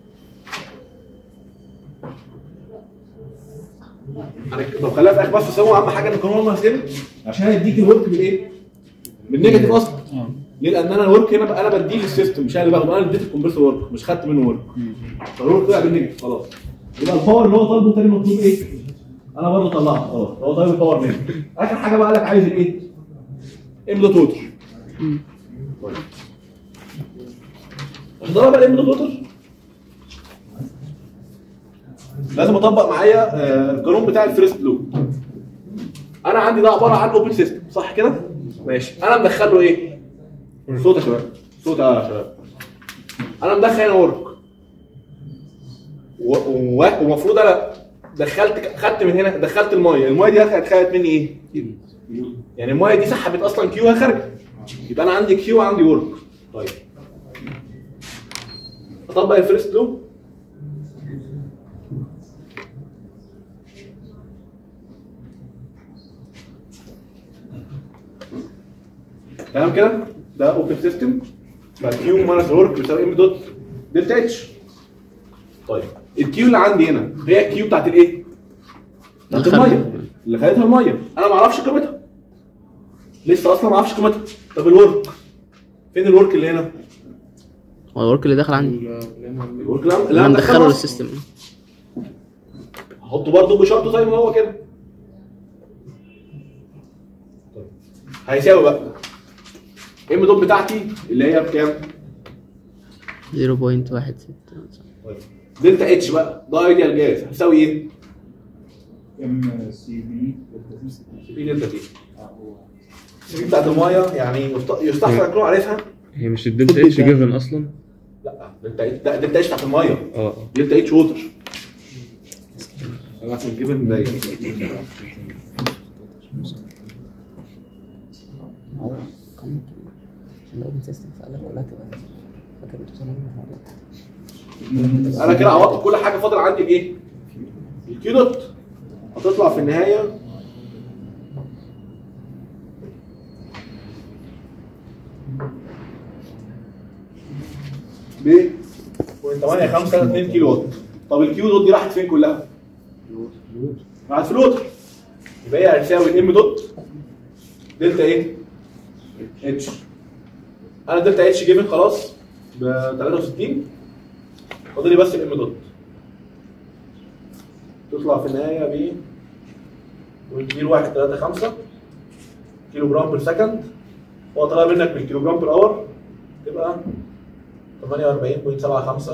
S1: طب خليها في اخر بس بس هو اهم حاجه ان القانون 1 مرسين عشان هيديك الورك بالايه؟ بالنيجاتيف اصلا
S2: اه
S1: ليه؟ لان انا الورك هنا بقى انا بديه للسيستم مش انا اللي باخده انا اللي اديت الكمبرسور ورك مش خدت منه ورك فالورك طلع بالنيجاتيف خلاص يبقى الباور اللي هو طالبه تاني مطلوب ايه؟ انا برضه طلعت خلاص هو طالب الباور مني اخر حاجه بقى لك عايز الايه؟ ام دوت ووتر طيب. عشان بقى الام دوت ووتر لازم اطبق معايا آه، القانون بتاع الفيرست لوب انا عندي ده عباره عن اوبن سيستم صح كده ماشي انا مدخل له ايه صوت يا شباب صوت يا شباب انا مدخل هنا ورك و- و- ومفروض انا دخلت خدت من هنا دخلت الميه الميه دي خدت خدت مني ايه يعني الميه دي سحبت اصلا كيو خارجه يبقى انا عندي كيو وعندي ورك طيب اطبق الفيرست لوب تمام كده ده اوبن سيستم فالكيو ماينس ورك بيساوي ام دوت دلتا اتش طيب الكيو اللي عندي هنا هي الكيو بتاعت الايه؟ بتاعت
S8: الخارجة.
S1: الميه اللي خدتها الميه انا ما اعرفش قيمتها لسه اصلا ما اعرفش قيمتها طب الورك فين الورك اللي هنا؟
S8: هو الورك اللي دخل عندي
S1: الورك اللي أنا- اللي
S8: انا
S1: انا
S8: مدخله
S1: مدخله
S8: للسيستم
S1: هحطه برضه بشرطه زي ما هو كده طيب. هيساوي بقى ام دوت بتاعتي اللي هي بكام؟
S8: 0.16
S1: دلتا اتش بقى ده ايديال جاز هتساوي ايه؟
S2: ام سي بي
S1: في دلتا تي السي بتاعت الميه يعني يست- يستحسن اكون عارفها
S7: هي مش الدلتا اتش جيفن اصلا
S1: لا دلتا اتش لا دلتا اتش بتاعت الميه
S7: اه اه
S1: دلتا اتش ووتر انا عشان الجبن ده
S8: هو كان عشان الاوبن سيستم فقال لك كلها تبقى فاكر بتوصل الموضوع
S1: انا كده عوضت كل حاجه فاضل عندي الايه؟ الكيو دوت هتطلع في النهايه ب 0.852 كيلو وات طب الكيو دوت دي راحت فين كلها؟ راحت في الوتر يبقى هي هتساوي ام دوت دلتا ايه؟ اتش انا دلتا اتش جيفن خلاص ب 63 فاضل لي بس الام دوت تطلع في النهايه ب 0.0135 كيلو جرام بير سكند هو طلع منك بالكيلو جرام بير اور تبقى 48.75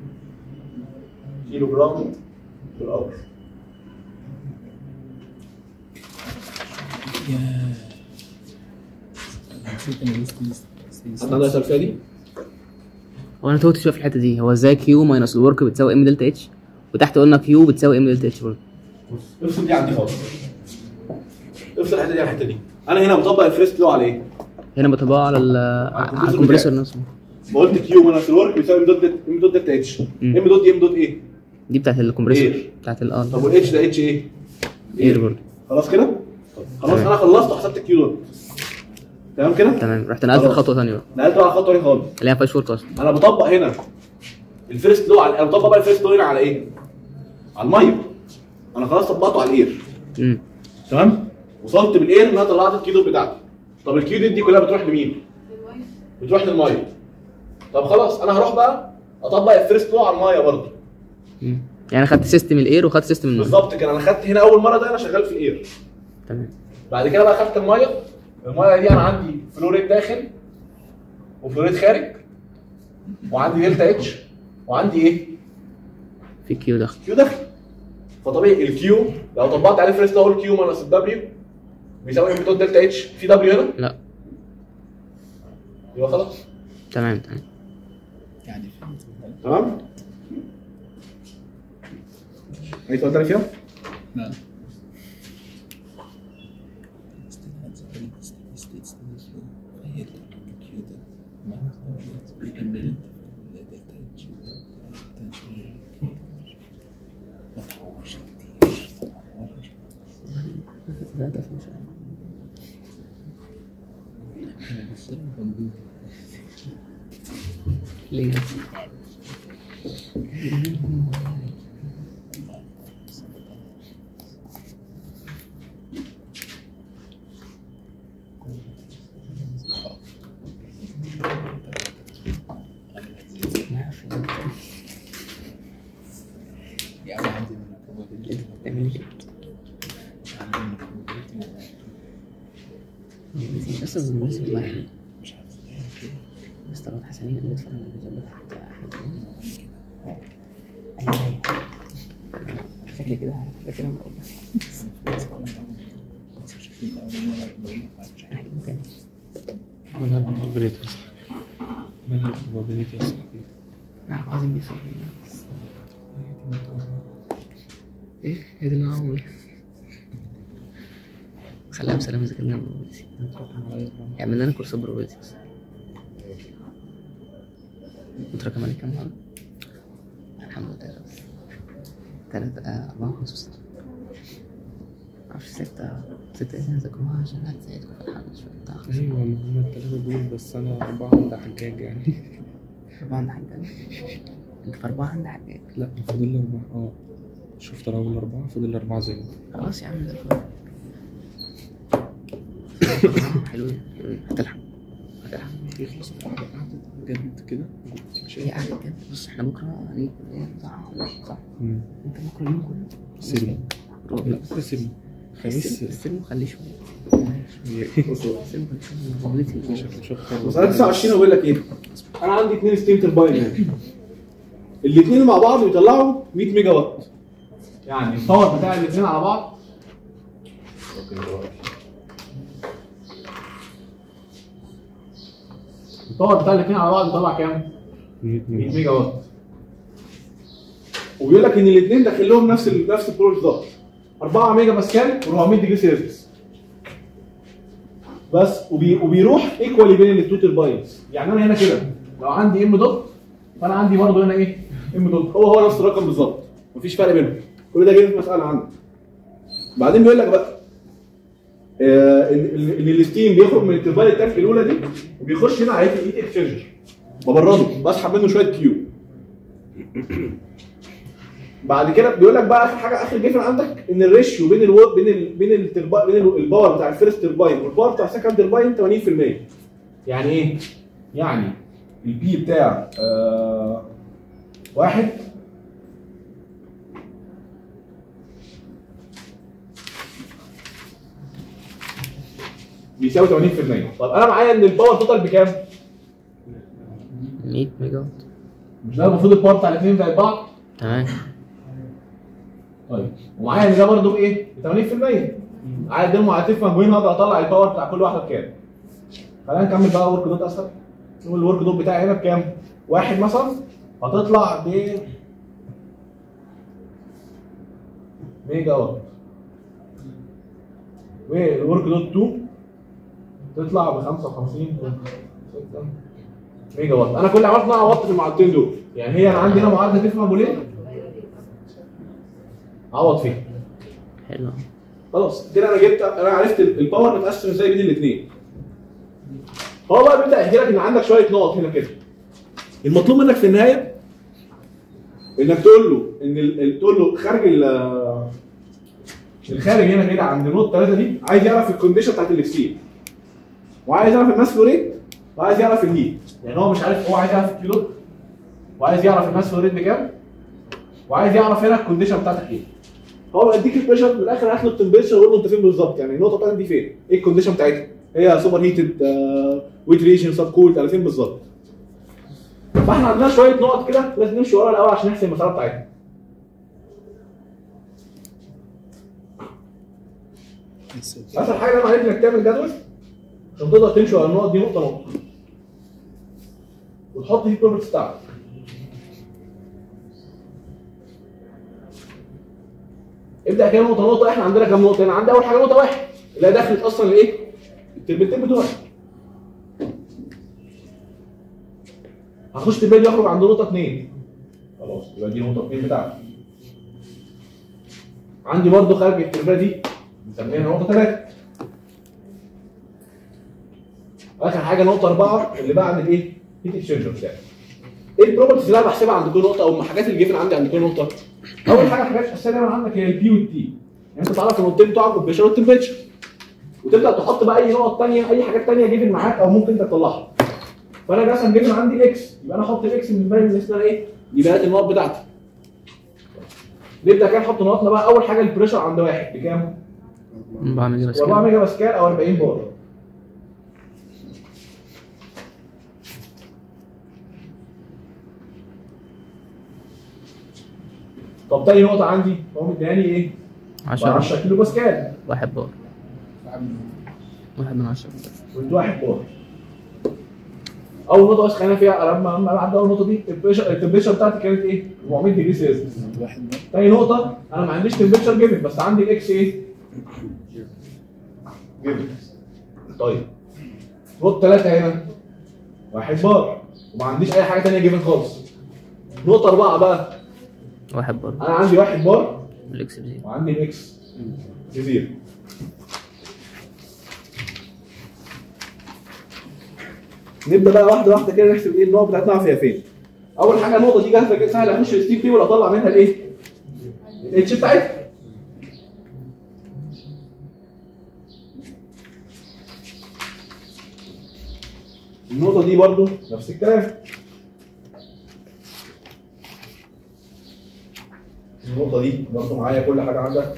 S1: كيلو جرام بير اور
S9: يا نسيت انا لسه لسه
S1: حد عنده اسئله فيها دي؟
S8: هو انا توت شويه في الحته دي هو ازاي كيو ماينس الورك بتساوي ام دلتا اتش وتحت قلنا كيو بتساوي ام دلتا اتش برضه
S1: افصل دي عندي خالص افصل الحته دي عن الحته دي انا هنا بطبق الفريست لو على ايه؟
S8: هنا بطبقها على ال على الكمبريسور نفسه
S1: قلت كيو ماينس الورك بيساوي ام دوت ام دوت دلتا اتش
S8: مم.
S1: ام دوت دي ام دوت ايه؟
S8: دي بتاعت الكمبريسور
S1: إيه؟
S8: بتاعت الار
S1: طب والاتش ده اتش ايه؟
S8: اير برضه
S1: خلاص كده؟ خلاص
S8: تمام.
S1: انا خلصت وحسبت الكيو دوت تمام كده؟
S8: تمام رحت نقلت
S1: خلاص.
S8: خطوه ثانيه بقى
S1: نقلت بقى على الخطوه دي خالص
S8: اللي هي ما فيهاش ورك اصلا
S1: انا بطبق هنا الفيرست لو على انا بطبق بقى الفيرست لو هنا على ايه؟ على الميه انا خلاص طبقته على الاير
S8: امم
S1: تمام؟ وصلت بالاير ان انا طلعت الكيو دوت بتاعتي طب الكيو دوت دي كلها بتروح لمين؟ بتروح للميه طب خلاص انا هروح بقى اطبق الفيرست لو على الميه برضه
S8: أمم. يعني خدت سيستم الاير وخدت سيستم الميه
S1: بالظبط كده انا خدت هنا اول مره ده انا شغال في الاير
S8: تمام
S1: بعد كده بقى خدت الميه الميه دي انا عندي فلوريد داخل وفلوريد خارج وعندي دلتا اتش وعندي ايه؟
S8: في كيو دخل
S1: كيو داخل فطبيعي الكيو لو طبقت عليه فريست اقول كيو ماينس الدبليو بيساوي ام دوت دلتا اتش في دبليو هنا
S8: لا
S1: يبقى خلاص
S8: تمام تمام
S9: يعني
S1: تمام؟ اي سؤال تاني فيها؟
S9: نعم
S8: لا ده في مش ليه
S9: يعني عندي من probability
S8: تعمل ايه؟
S9: عندي من probability
S8: بس المناسب واحد
S9: مش عارف
S8: بس طلعت حسنين اللي بتفرج على الفيديو حتى احد ايوه شكلي كده كده كده مقول
S7: مالها probability يا صاحبي مالها probability يا صاحبي
S8: لا عايزين بيصير ايه هي دي اللي انا عامله خليها بسلام اذا كنا probability يعمل لنا كورس probability بس متراكم عليك كام مرة؟ الحمد لله بس تلاتة آه، أربعة خمسة ستة معرفش ستة ستة إيه ذاكروها عشان هتساعدكم في الحل شوية بتاع خمسة
S7: ايوه ما هم التلاتة دول بس انا اربعة عند حجاج يعني
S8: أربعة عند حاجة أنت في أربعة عند حاجة
S7: لا فاضل لي اربعة اه شفت انا اول اربعة فاضل لي اربعة زي
S8: خلاص يا عم زي الفل حلوين حلوين هتلحق هتلحق
S7: يخلص قعدة جد كده
S8: هي قاعدة كده بص احنا بكرة هنيجي كلية صح صح
S7: مم.
S8: انت بكرة اليوم كله
S7: سلم
S8: روح
S7: لا بكرة سلم خميس
S8: السلم خليه شوية
S1: بصوا
S8: السلم خليه شوية
S7: مش مش اكتر
S1: مسألة 29 بقول لك ايه؟ انا عندي اثنين ستيم ترباين هنا الاثنين مع بعض بيطلعوا 100 ميجا وات يعني الباور بتاع الاثنين على بعض الباور بتاع الاثنين على بعض بيطلع كام؟ 100 ميجا وات وبيقول لك ان الاثنين داخل لهم نفس ال نفس البرو بالظبط 4 ميجا باسكال و400 ديجري سيلسيوس بس وبي وبيروح ايكوالي بين التو ترباينز يعني انا هنا كده لو عندي ام دوت فانا عندي برضه هنا ايه ام دوت هو هو نفس الرقم بالظبط مفيش فرق بينهم كل ده جاي في مساله عندك بعدين بيقول لك بقى آه، ان ان إن الستيم بيخرج من الترباين التانك الاولى دي وبيخش هنا على الايت اكسشينجر ببرده بسحب منه شويه كيو بعد كده بيقول لك بقى اخر حاجه اخر جيفن عندك ان الريشيو بين الو... بين ال... بين التربا... بين ال- الباور بتاع الفيرست ترباين والباور بتاع السكند ترباين 80% يعني ايه؟ يعني البي بتاع آه... واحد بيساوي 80% طب انا معايا ان الباور توتال بكام؟
S8: 100 ميجا وات
S1: مش ده المفروض الباور بتاع الاثنين زي بعض؟
S8: تمام
S1: طيب ومعايا ان ده برضه بايه؟ ب 80% عايز دول معادلتين مجموعين هقدر اطلع الباور بتاع كل واحده بكام؟ خلينا نكمل بقى ورك دوت اسهل نقول الورك دوت بتاعي هنا بكام؟ واحد مثلا هتطلع ب ميجا وات والورك دوت 2 تطلع ب 55 ميجا وات انا كل اللي عملته ان انا عوضت في المعادلتين دول يعني هي انا عندي هنا معادله تفهم ابو ليه؟ عوض فيها
S8: حلو
S1: خلاص كده انا جبت انا عرفت ال- الباور متقسم ازاي بين الاثنين هو بقى بيبدا يحكي لك ان عندك شويه نقط هنا كده المطلوب منك في النهايه انك تقول له ان ال- ال- تقول له خارج ال- الخارج هنا كده عند نقطه 3 دي عايز يعرف الكونديشن بتاعت الاكسير وعايز يعرف الماس فلو ريت وعايز يعرف الهيت يعني هو مش عارف هو عايز يعرف الكيو دوت وعايز يعرف الماس فلو ريت بكام وعايز يعرف هنا الكونديشن بتاعتك ايه هو بيديك البريشر من الاخر هات له التمبريتشر وقول له انت فين بالظبط يعني النقطه بتاعتك دي فين؟ ايه الكونديشن بتاعتها؟ هي سوبر هيتد ويت ريجن سب كول على فين بالظبط؟ فاحنا عندنا شويه نقط كده لازم نمشي ورا الاول عشان نحسب المسافه بتاعتها. اسهل حاجه انا عليك انك تعمل جدول عشان تقدر تمشي ورا النقط دي نقطه نقطه. وتحط فيه البروبرتيز بتاعتك. ابدا كده نقطه نقطه احنا عندنا كام نقطه هنا عندي اول حاجه نقطه واحد اللي هي دخلت اصلا الايه التربيتين بتوعي هخش تربيه دي اخرج عند نقطه اثنين خلاص يبقى دي نقطه اثنين بتاعتي عندي برضو خارج التربيه دي بنسميها نقطه ثلاثه اخر حاجه نقطه اربعه اللي بعد الايه هيت اكسشينجر بتاعي ايه البروبرتيز اللي انا بحسبها عند كل نقطه او الحاجات اللي جيفن عندي عند كل نقطه اول حاجه حاجات اساسيه دايما عندك هي البي والتي يعني انت تعرف النقطتين بتوعك والبريشر والتمبريتشر وتبدا تحط بقى اي نقط ثانيه اي حاجات ثانيه جيفن معاك او ممكن انت تطلعها فانا مثلا جيفن عندي الاكس يبقى انا احط الاكس من بين اللي اسمها ايه؟ دي بقت النقط بتاعتي نبدا كده نحط نقطنا بقى اول حاجه البريشر عند واحد بكام؟
S8: 4 ميجا
S1: 4
S8: باسكال
S1: ميجا باسكال او 40 بار طب تاني نقطه عندي هو مدياني ايه؟
S8: 10
S1: 10 كيلو باسكال
S8: واحد بار واحد من عشرة
S1: قلت واحد بار اول نقطه بس خلينا فيها لما لما عدى اول نقطه دي التمبريتشر التمبريتشر بتاعتي كانت ايه؟ 400 ديجري سيلسيوس
S9: واحد بار
S1: تاني نقطة أنا ما عنديش تمبريتشر جيفن بس عندي الإكس إيه؟ جيفن طيب نقطة ثلاثة هنا واحد بار وما عنديش أي حاجة تانية جيفن خالص نقطة أربعة بقى
S8: واحد بار
S1: أنا عندي واحد بار
S8: الاكس بزيرو
S1: وعندي الإكس بزيرو نبدأ بقى واحدة واحدة كده نحسب إيه النقط بتاعتنا فيها فين أول حاجة النقطة دي جاهزة كده سهلة أخش الستيم تيبل أطلع منها الإيه؟ الاتش بتاعتها النقطة دي برضو نفس الكلام النقطة دي برضو معايا كل حاجة عندها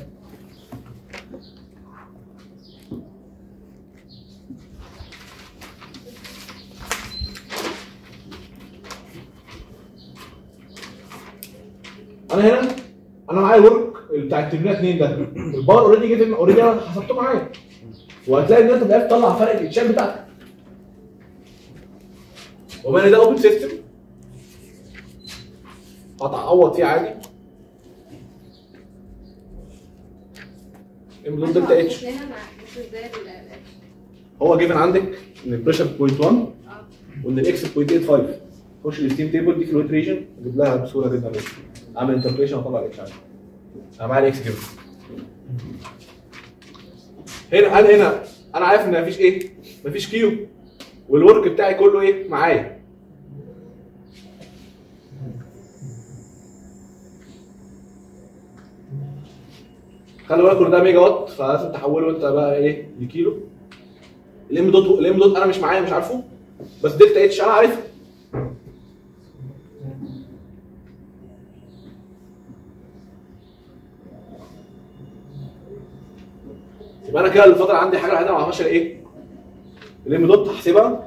S1: انا هنا انا معايا الورك بتاع التمرين 2 ده البار اوريدي جيت اوريدي انا حسبته معايا وهتلاقي ان انت بقيت تطلع فرق الاتشات بتاعتك وبما ان ده اوبن سيستم هتعوض فيه عادي ام دلتا اتش
S3: هنا مع مش ازاي ال- ال-
S1: هو جيفن عندك ان البريشر بوينت 1
S3: اه
S1: وان الاكس بوينت 85 خش الستيم تيبل دي في الويت ريجن اجيب لها بسهوله جدا اعمل انتربريشن واطلع الاكس عادي انا معايا الاكس جيفن هنا انا هنا انا عارف ان مفيش ايه مفيش كيو والورك بتاعي كله ايه معايا خلي بالك ان ده ميجا وات فلازم تحوله انت بقى ايه لكيلو الام دوت الام دوت انا مش معايا مش عارفه بس دلتا اتش انا عارفه يبقى انا كده الفتره عندي حاجه الوحيده ما اعرفهاش هي ايه الام دوت هحسبها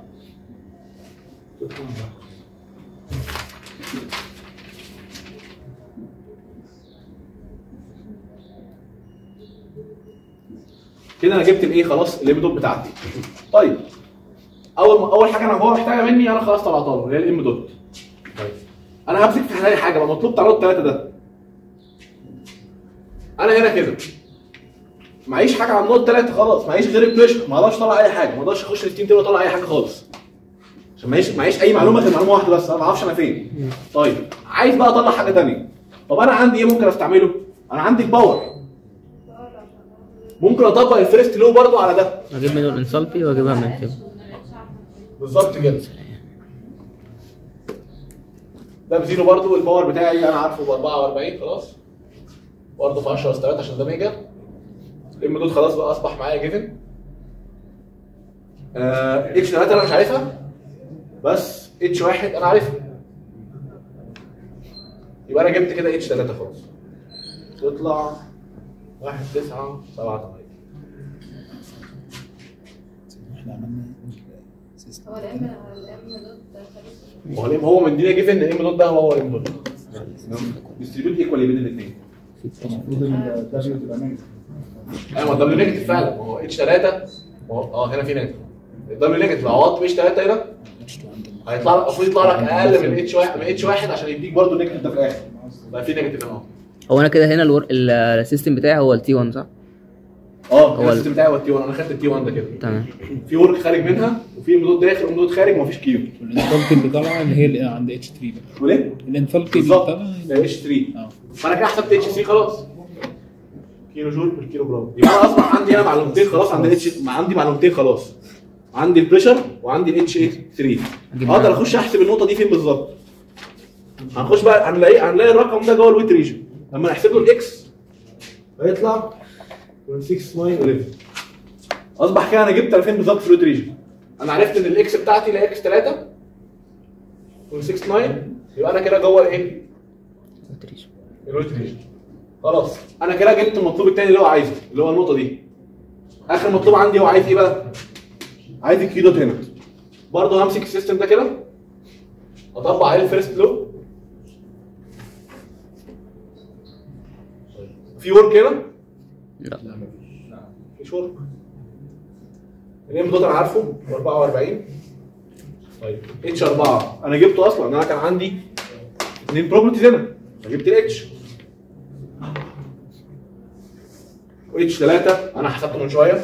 S1: كده انا جبت الايه خلاص الام دوت بتاعتي طيب اول ما اول حاجه انا هو محتاجها مني انا خلاص طلعتها له اللي هي الام دوت طيب انا همسك في اي حاجه بقى مطلوب بتاع النوت 3 ده انا هنا كده معيش حاجه على النوت 3 خلاص معيش غير البريشر ما اقدرش اطلع اي حاجه ما اقدرش اخش الستيم تيبل اطلع اي حاجه خالص عشان معيش معيش اي معلومه غير معلومه واحده بس انا ما اعرفش انا فين طيب عايز بقى اطلع حاجه ثانيه طب انا عندي ايه ممكن استعمله انا عندي الباور ممكن اطبق الفيرست لو برضو على ده
S8: اجيب منه الانسالبي واجيبها من كده
S1: بالظبط كده ده بزيرو برضو الباور بتاعي انا عارفه ب 44 خلاص برضه في 10 استوات عشان ده ميجا الام دوت خلاص بقى اصبح معايا جيفن آه اتش 3 انا مش عارفها بس اتش 1 انا عارفها يبقى انا جبت كده اتش 3 خلاص تطلع 1 9 7 8
S9: احنا عملنا سيستم
S3: هو الام الام دوت خليفه
S1: هو ليه هو مدينا جيفن ان الام دوت ده هو هو الام دوت ديستريبيوت ايكوالي بين الاثنين
S2: المفروض ان الدبليو تبقى نيجاتيف
S1: ايوه الدبليو نيجاتيف فعلا ما هو اتش 3 اه هنا في نيجاتيف الدبليو نيجاتيف لو عوضت اتش 3 هنا هيطلع لك المفروض يطلع لك اقل من اتش 1 من اتش 1 عشان يديك برضه النيجاتيف ده في الاخر بقى في نيجاتيف هنا اهو
S8: هو انا كده هنا الور... ال- السيستم بتاعي هو التي 1 صح؟
S1: اه
S8: هو
S1: هو
S8: ال-
S1: السيستم بتاعي هو التي 1 انا خدت التي 1 ده كده
S8: تمام
S1: في ورك خارج منها وفي امدود داخل وامدود خارج ومفيش كيو
S9: والانثالبي اللي طالعه اللي هي اللي عند اتش 3 بقى
S1: وليه؟
S9: الانثالبي اللي
S1: بالظبط
S9: طالعه
S1: اتش 3
S9: اه
S1: فانا كده حسبت اتش 3 خلاص كيلو جول بالكيلو جرام يبقى انا اصبح عندي هنا معلومتين خلاص عند اتش عندي معلومتين خلاص عندي البريشر وعندي الاتش ايه 3
S8: أجيب
S1: اقدر
S8: معاك.
S1: اخش احسب النقطه دي فين بالظبط هنخش بقى هنلاقي هنلاقي الرقم ده جوه الويت ريجن لما نحسب له الاكس هيطلع 6911 اصبح كده انا جبت 2000 بالظبط في الويت ريجن انا عرفت ان الاكس بتاعتي اللي هي اكس 3 69 يبقى انا كده جوه الايه؟ الويت ريجن خلاص انا كده جبت المطلوب الثاني اللي هو عايزه اللي هو النقطه دي اخر مطلوب عندي هو عايز ايه بقى عايز الكي دوت هنا برضه همسك السيستم ده كده اطبق عليه الفيرست لو في ورك هنا
S8: لا
S1: مفيش ورك الام دوت انا عارفه 44 طيب اتش 4 انا جبته اصلا انا كان عندي اثنين بروبرتيز هنا فجبت الاتش واتش 3 انا حسبته من شويه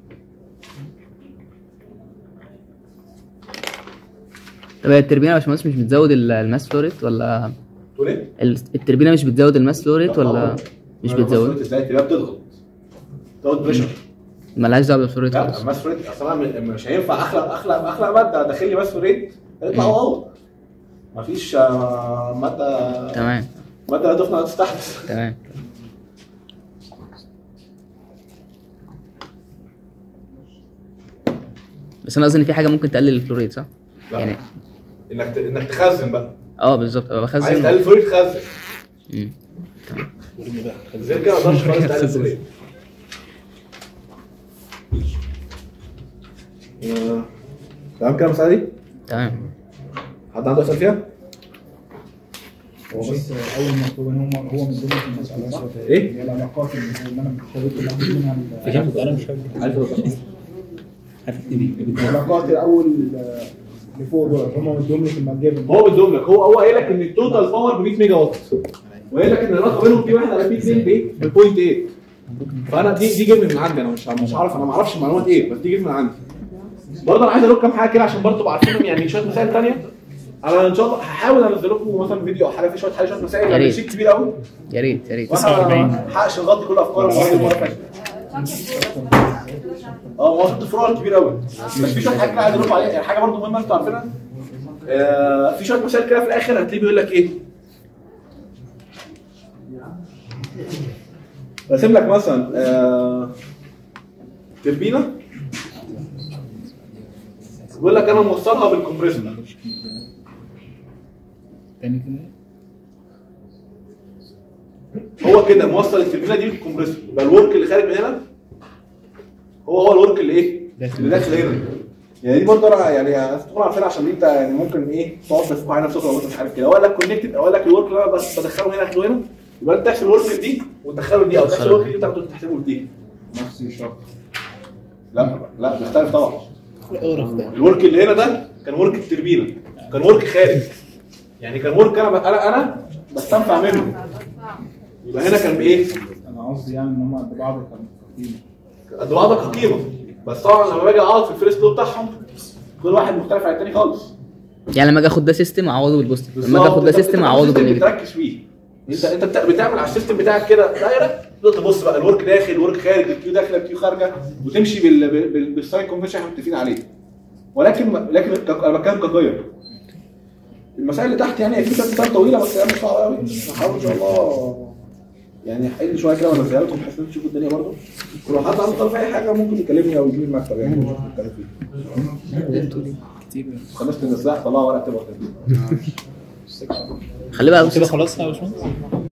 S8: طب هي التربينه يا باشمهندس مش بتزود ال- الماس فلو ريت ولا
S1: تقول ايه؟
S8: ال- التربينه مش بتزود الماس فلو ريت ولا مش
S1: أنا
S8: بتزود
S1: بصيت ازاي تبقى بتضغط تزود بريشر
S8: ملهاش دعوه بالفلو ريت
S1: لا
S8: خالص
S1: الماس ريت اصل انا م- مش هينفع اخلق اخلق اخلق ماده داخل لي ماس ريت يطلع
S8: مم.
S1: غلط مفيش آه، ماده
S8: تمام
S1: ماده لا تفنى ولا تستحدث
S8: تمام بس انا قصدي ان في حاجه ممكن تقلل الفلو ريت صح؟
S1: لا.
S8: يعني
S1: انك ت- انك تخزن بقى
S8: اه بالظبط ابقى
S1: عايز
S8: بخزن
S1: تقلل فلويد خزن
S8: مم.
S1: غير كده ما اقدرش خالص تقلل فلويد آه، تمام كده المساله دي؟
S8: تمام
S1: حد عنده اسئله فيها؟
S2: هو بس اول مطلوب ان هو هو من ضمن المساله صح؟
S1: إيه؟
S2: هي العلاقات اللي اللي انا بحاول اللي أخد منها ال-
S9: فهمت انا مش فاهم عارف ايه
S2: العلاقات الاول اللي فوق دول هم مديهم لي في المجال
S1: هو بيدوم لك هو هو قايل لك ان التوتال باور ب 100 ميجا واط وقايل لك ان العلاقه بينهم في واحد على بي 2 بايه؟ ب 0.8 فانا دي دي جيب من عندي انا مش مش عارف انا ما اعرفش المعلومات ايه بس دي جيب من عندي برضه انا عايز اقول لكم كام حاجه كده عشان برضه تبقوا عارفينهم يعني شويه مسائل ثانيه انا ان شاء الله هحاول انزل لكم مثلا فيديو او حاجه في شويه حاجه شويه مسائل
S8: يا
S1: لان
S8: ريت.
S1: شيء كبير قوي
S8: يا ريت يا ريت
S1: وانا ما حقش نغطي كل افكار المواد المره اللي فاتت اه مواد الفروع كبير قوي بس في شويه حاجات كده عايز اقول لكم عليها يعني حاجه برضه مهمه انتوا عارفينها آه في شويه مسائل كده في الاخر هتلاقيه بيقول لك ايه راسم لك مثلا آه تربينه بيقول لك انا موصلها بالكمبريسور
S9: تاني كده
S1: هو كده موصل التربينه دي بالكمبريسور يبقى الورك اللي خارج من هنا هو هو الورك اللي ايه؟ اللي داخل هنا يعني دي برضه انا يعني تكون عارفين عشان دي انت يعني ممكن ايه تقعد تفكوا على نفسك لو انت مش عارف كده اقول لك كونكتد اقول لك الورك اللي انا بس بدخله هنا اخده هنا يبقى انت تحسب الورك دي وتدخله دي او تحسب الورك دي وتاخده تحسبه في دي
S2: نفس الشرط
S1: لا لا بيختلف طبعا
S9: القرف ده
S1: الورك اللي هنا ده كان ورك التربينه كان ورك خارج يعني كان ورك انا انا انا بستنفع منه يبقى هنا كان بايه؟
S2: انا قصدي يعني ان هم قد بعض كانوا قيمه
S1: قد بعض كقيمه بس طبعا لما باجي اقعد في الفيرست لو بتاعهم كل واحد مختلف عن التاني خالص
S8: يعني لما اجي اخد ده سيستم اعوضه بالبوزيتيف لما اجي اخد ده
S1: بالظبط.
S8: سيستم
S1: أنت
S8: اعوضه
S1: السيستم
S8: بالنيجاتيف
S1: بتركز فيه انت انت بتا- بتعمل على السيستم بتاعك كده دايره تبدا تبص بقى الورك داخل الورك خارج الكيو داخله الكيو خارجه وتمشي بال بال- بال- بالساين كونفنشن احنا متفقين عليه ولكن لكن ك- انا بتكلم كقيم المسائل اللي تحت يعني في شويه مسائل طويله بس يعني مش صعبه قوي هحاول ان شاء الله يعني احل شويه كده وانزلها لكم بحيث ان انتوا تشوفوا الدنيا برضه ولو حد عنده طلب في اي حاجه ممكن يكلمني او يجي لي المكتب يعني نشوف نتكلم فيه
S9: كتير
S1: خلصت النصاح طلعوا ورقه تبقى
S8: خلي بقى
S9: كده خلاص يا باشمهندس